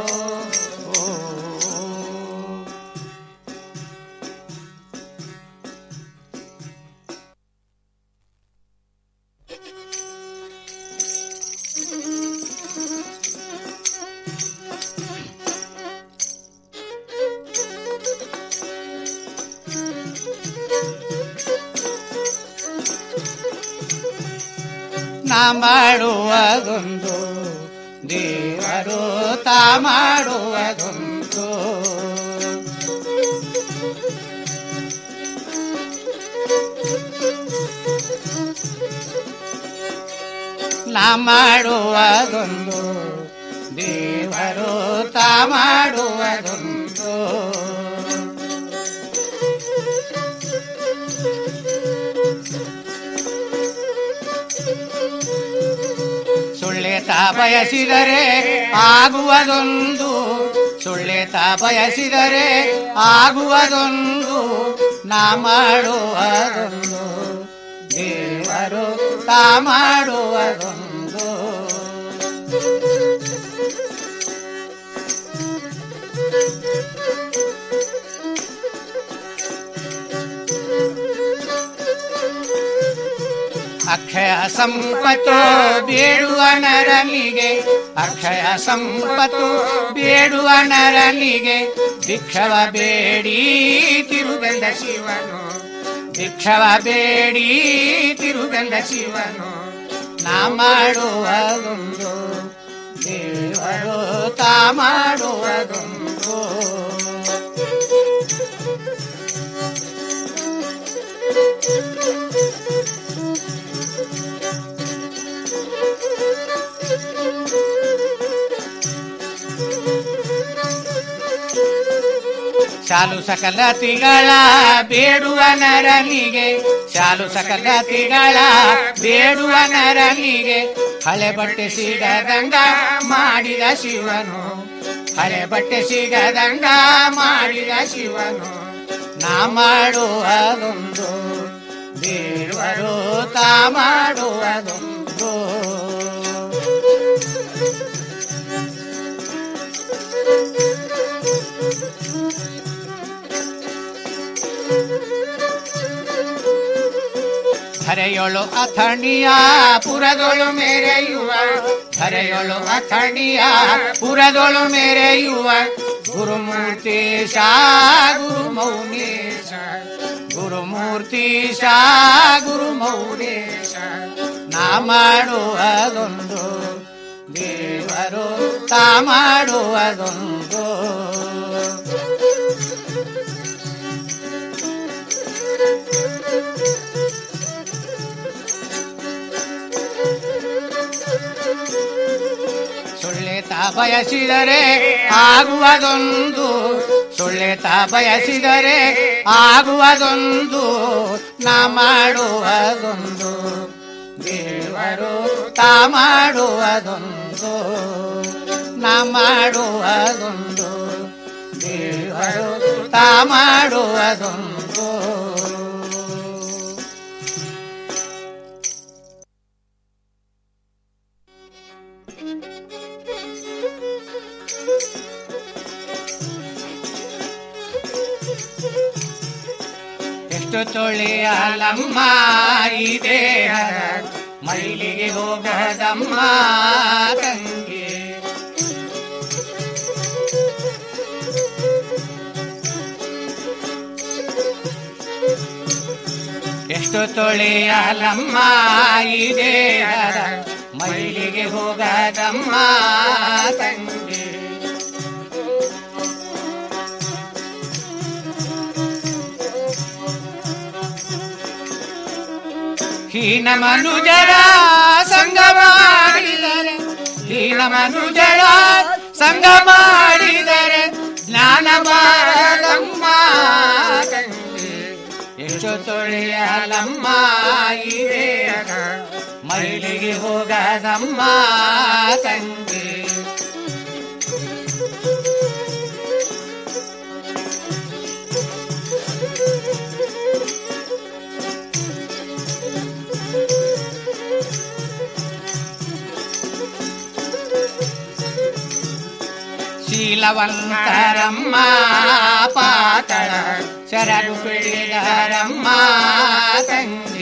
ನಾ ಮಾಡುವುದೊಂದು ದೇವರು ತಾ ಮಾಡುವುದೊಂದು ನಾ ಮಾಡುವುದೊಂದು ದೇವರು ತಾ ಮಾಡುವುದೊಂದು ಸುಳ್ಳೆತ ಬಯಸಿದರೆ ಆಗುವುದೊಂದು ಸುಳ್ಳೆತ ಬಯಸಿದರೆ ಆಗುವುದೊಂದು ನಾ ಮಾಡುವುದೊಂದು ದೇವರು ತಾ ಮಾಡುವುದೊಂದು ಅಕ್ಷಯ ಸಂಪತ್ತು ಬೇಡುವ ನರನಿಗೆ ಅಕ್ಷಯ ಸಂಪತ್ತು ಬೇಡುವ ನರನಿಗೆ ಭಿಕ್ಷವ ಬೇಡಿ ತಿರುಗಂದ ಶಿವನು ಭಿಕ್ಷವ ಬೇಡಿ ತಿರುಗಂದ ಶಿವನು ನಾ ಮಾಡುವುದೊಂದು ದೇವರು ತಾ ಮಾಡುವುದೊಂದು ಶಾಲು ಸಕಲತಿಗಳ ಬೇಡುವ ನರನಿಗೆ ಶಾಲು ಸಕಲತಿಗಳ ಬೇಡುವ ನರನಿಗೆ ಹಳೆ ಬಟ್ಟೆ ಸಿಗದಂಗ ಮಾಡಿದ ಶಿವನು ಹಳೆ ಬಟ್ಟೆ ಸಿಗದಂಗ ಮಾಡಿದ ಶಿವನು ನಾ ಮಾಡುವುದೊಂದು ದೇವರು ತಾ ಮಾಡುವುದೊಂದು ಧರೆಯೊಳು ಅಥಣಿಯ ಪುರದೊಳು ಮೆರೆಯುವ ಧರೆಯೊಳು ಅಥಣಿಯ ಪುರದೊಳು ಮೆರೆಯುವ ಗುರುಮೂರ್ತಿ ಶಾ ಗುರು ಮೌನೇಶ ಗುರುಮೂರ್ತಿ ಶಾ ಗುರು ಮೌನೇಶ ನಾ ಮಾಡುವುದೊಂದು ದೇವರು ತಾ ಮಾಡುವುದೊಂದು ಸುಳ್ಳೆತ ಬಯಸಿದರೆ ಆಗುವುದೊಂದು ಸುಳ್ಳೆತ ಬಯಸಿದರೆ ಆಗುವುದೊಂದು ನಾ ಮಾಡುವುದೊಂದು ದೇವರು ತಾ ಮಾಡುವುದೊಂದು ನಾ ಮಾಡುವುದೊಂದು ದೇವರು ತಾ ಮಾಡುವುದೊಂದು ಎಷ್ಟು ತೊಳೆಯಲಮ್ಮ ಈ ದೇಹ ಮೈಲಿಗೆ ಹೋಗದಮ್ಮ ತಂಗಿ ಎಷ್ಟು ತೊಳೆಯಲಮ್ಮ ಈ ದೇಹ ಮೈಲಿಗೆ ಹೋಗದಮ್ಮ ತಂಗಿ ಹೀನ ಮನುಜರ ಸಂಗ ಮಾಡಿದರೆ ಹೀನ ಮನುಜರ ಸಂಗ ಮಾಡಿದರೆ ಜ್ಞಾನ ಬಾರದಮ್ಮ ತಂಗಿ ಎಷ್ಟು ತೊಳೆಯಲಮ್ಮ ಇದೆ ಮೈಲಿಗೆ ಹೋಗದಮ್ಮ ತಂಗಿ ಶೀಲವಂತರಮ್ಮ ಪಾತಳ ಶರಣು ಪಿಡಿದರಮ್ಮ ತಂಗಿ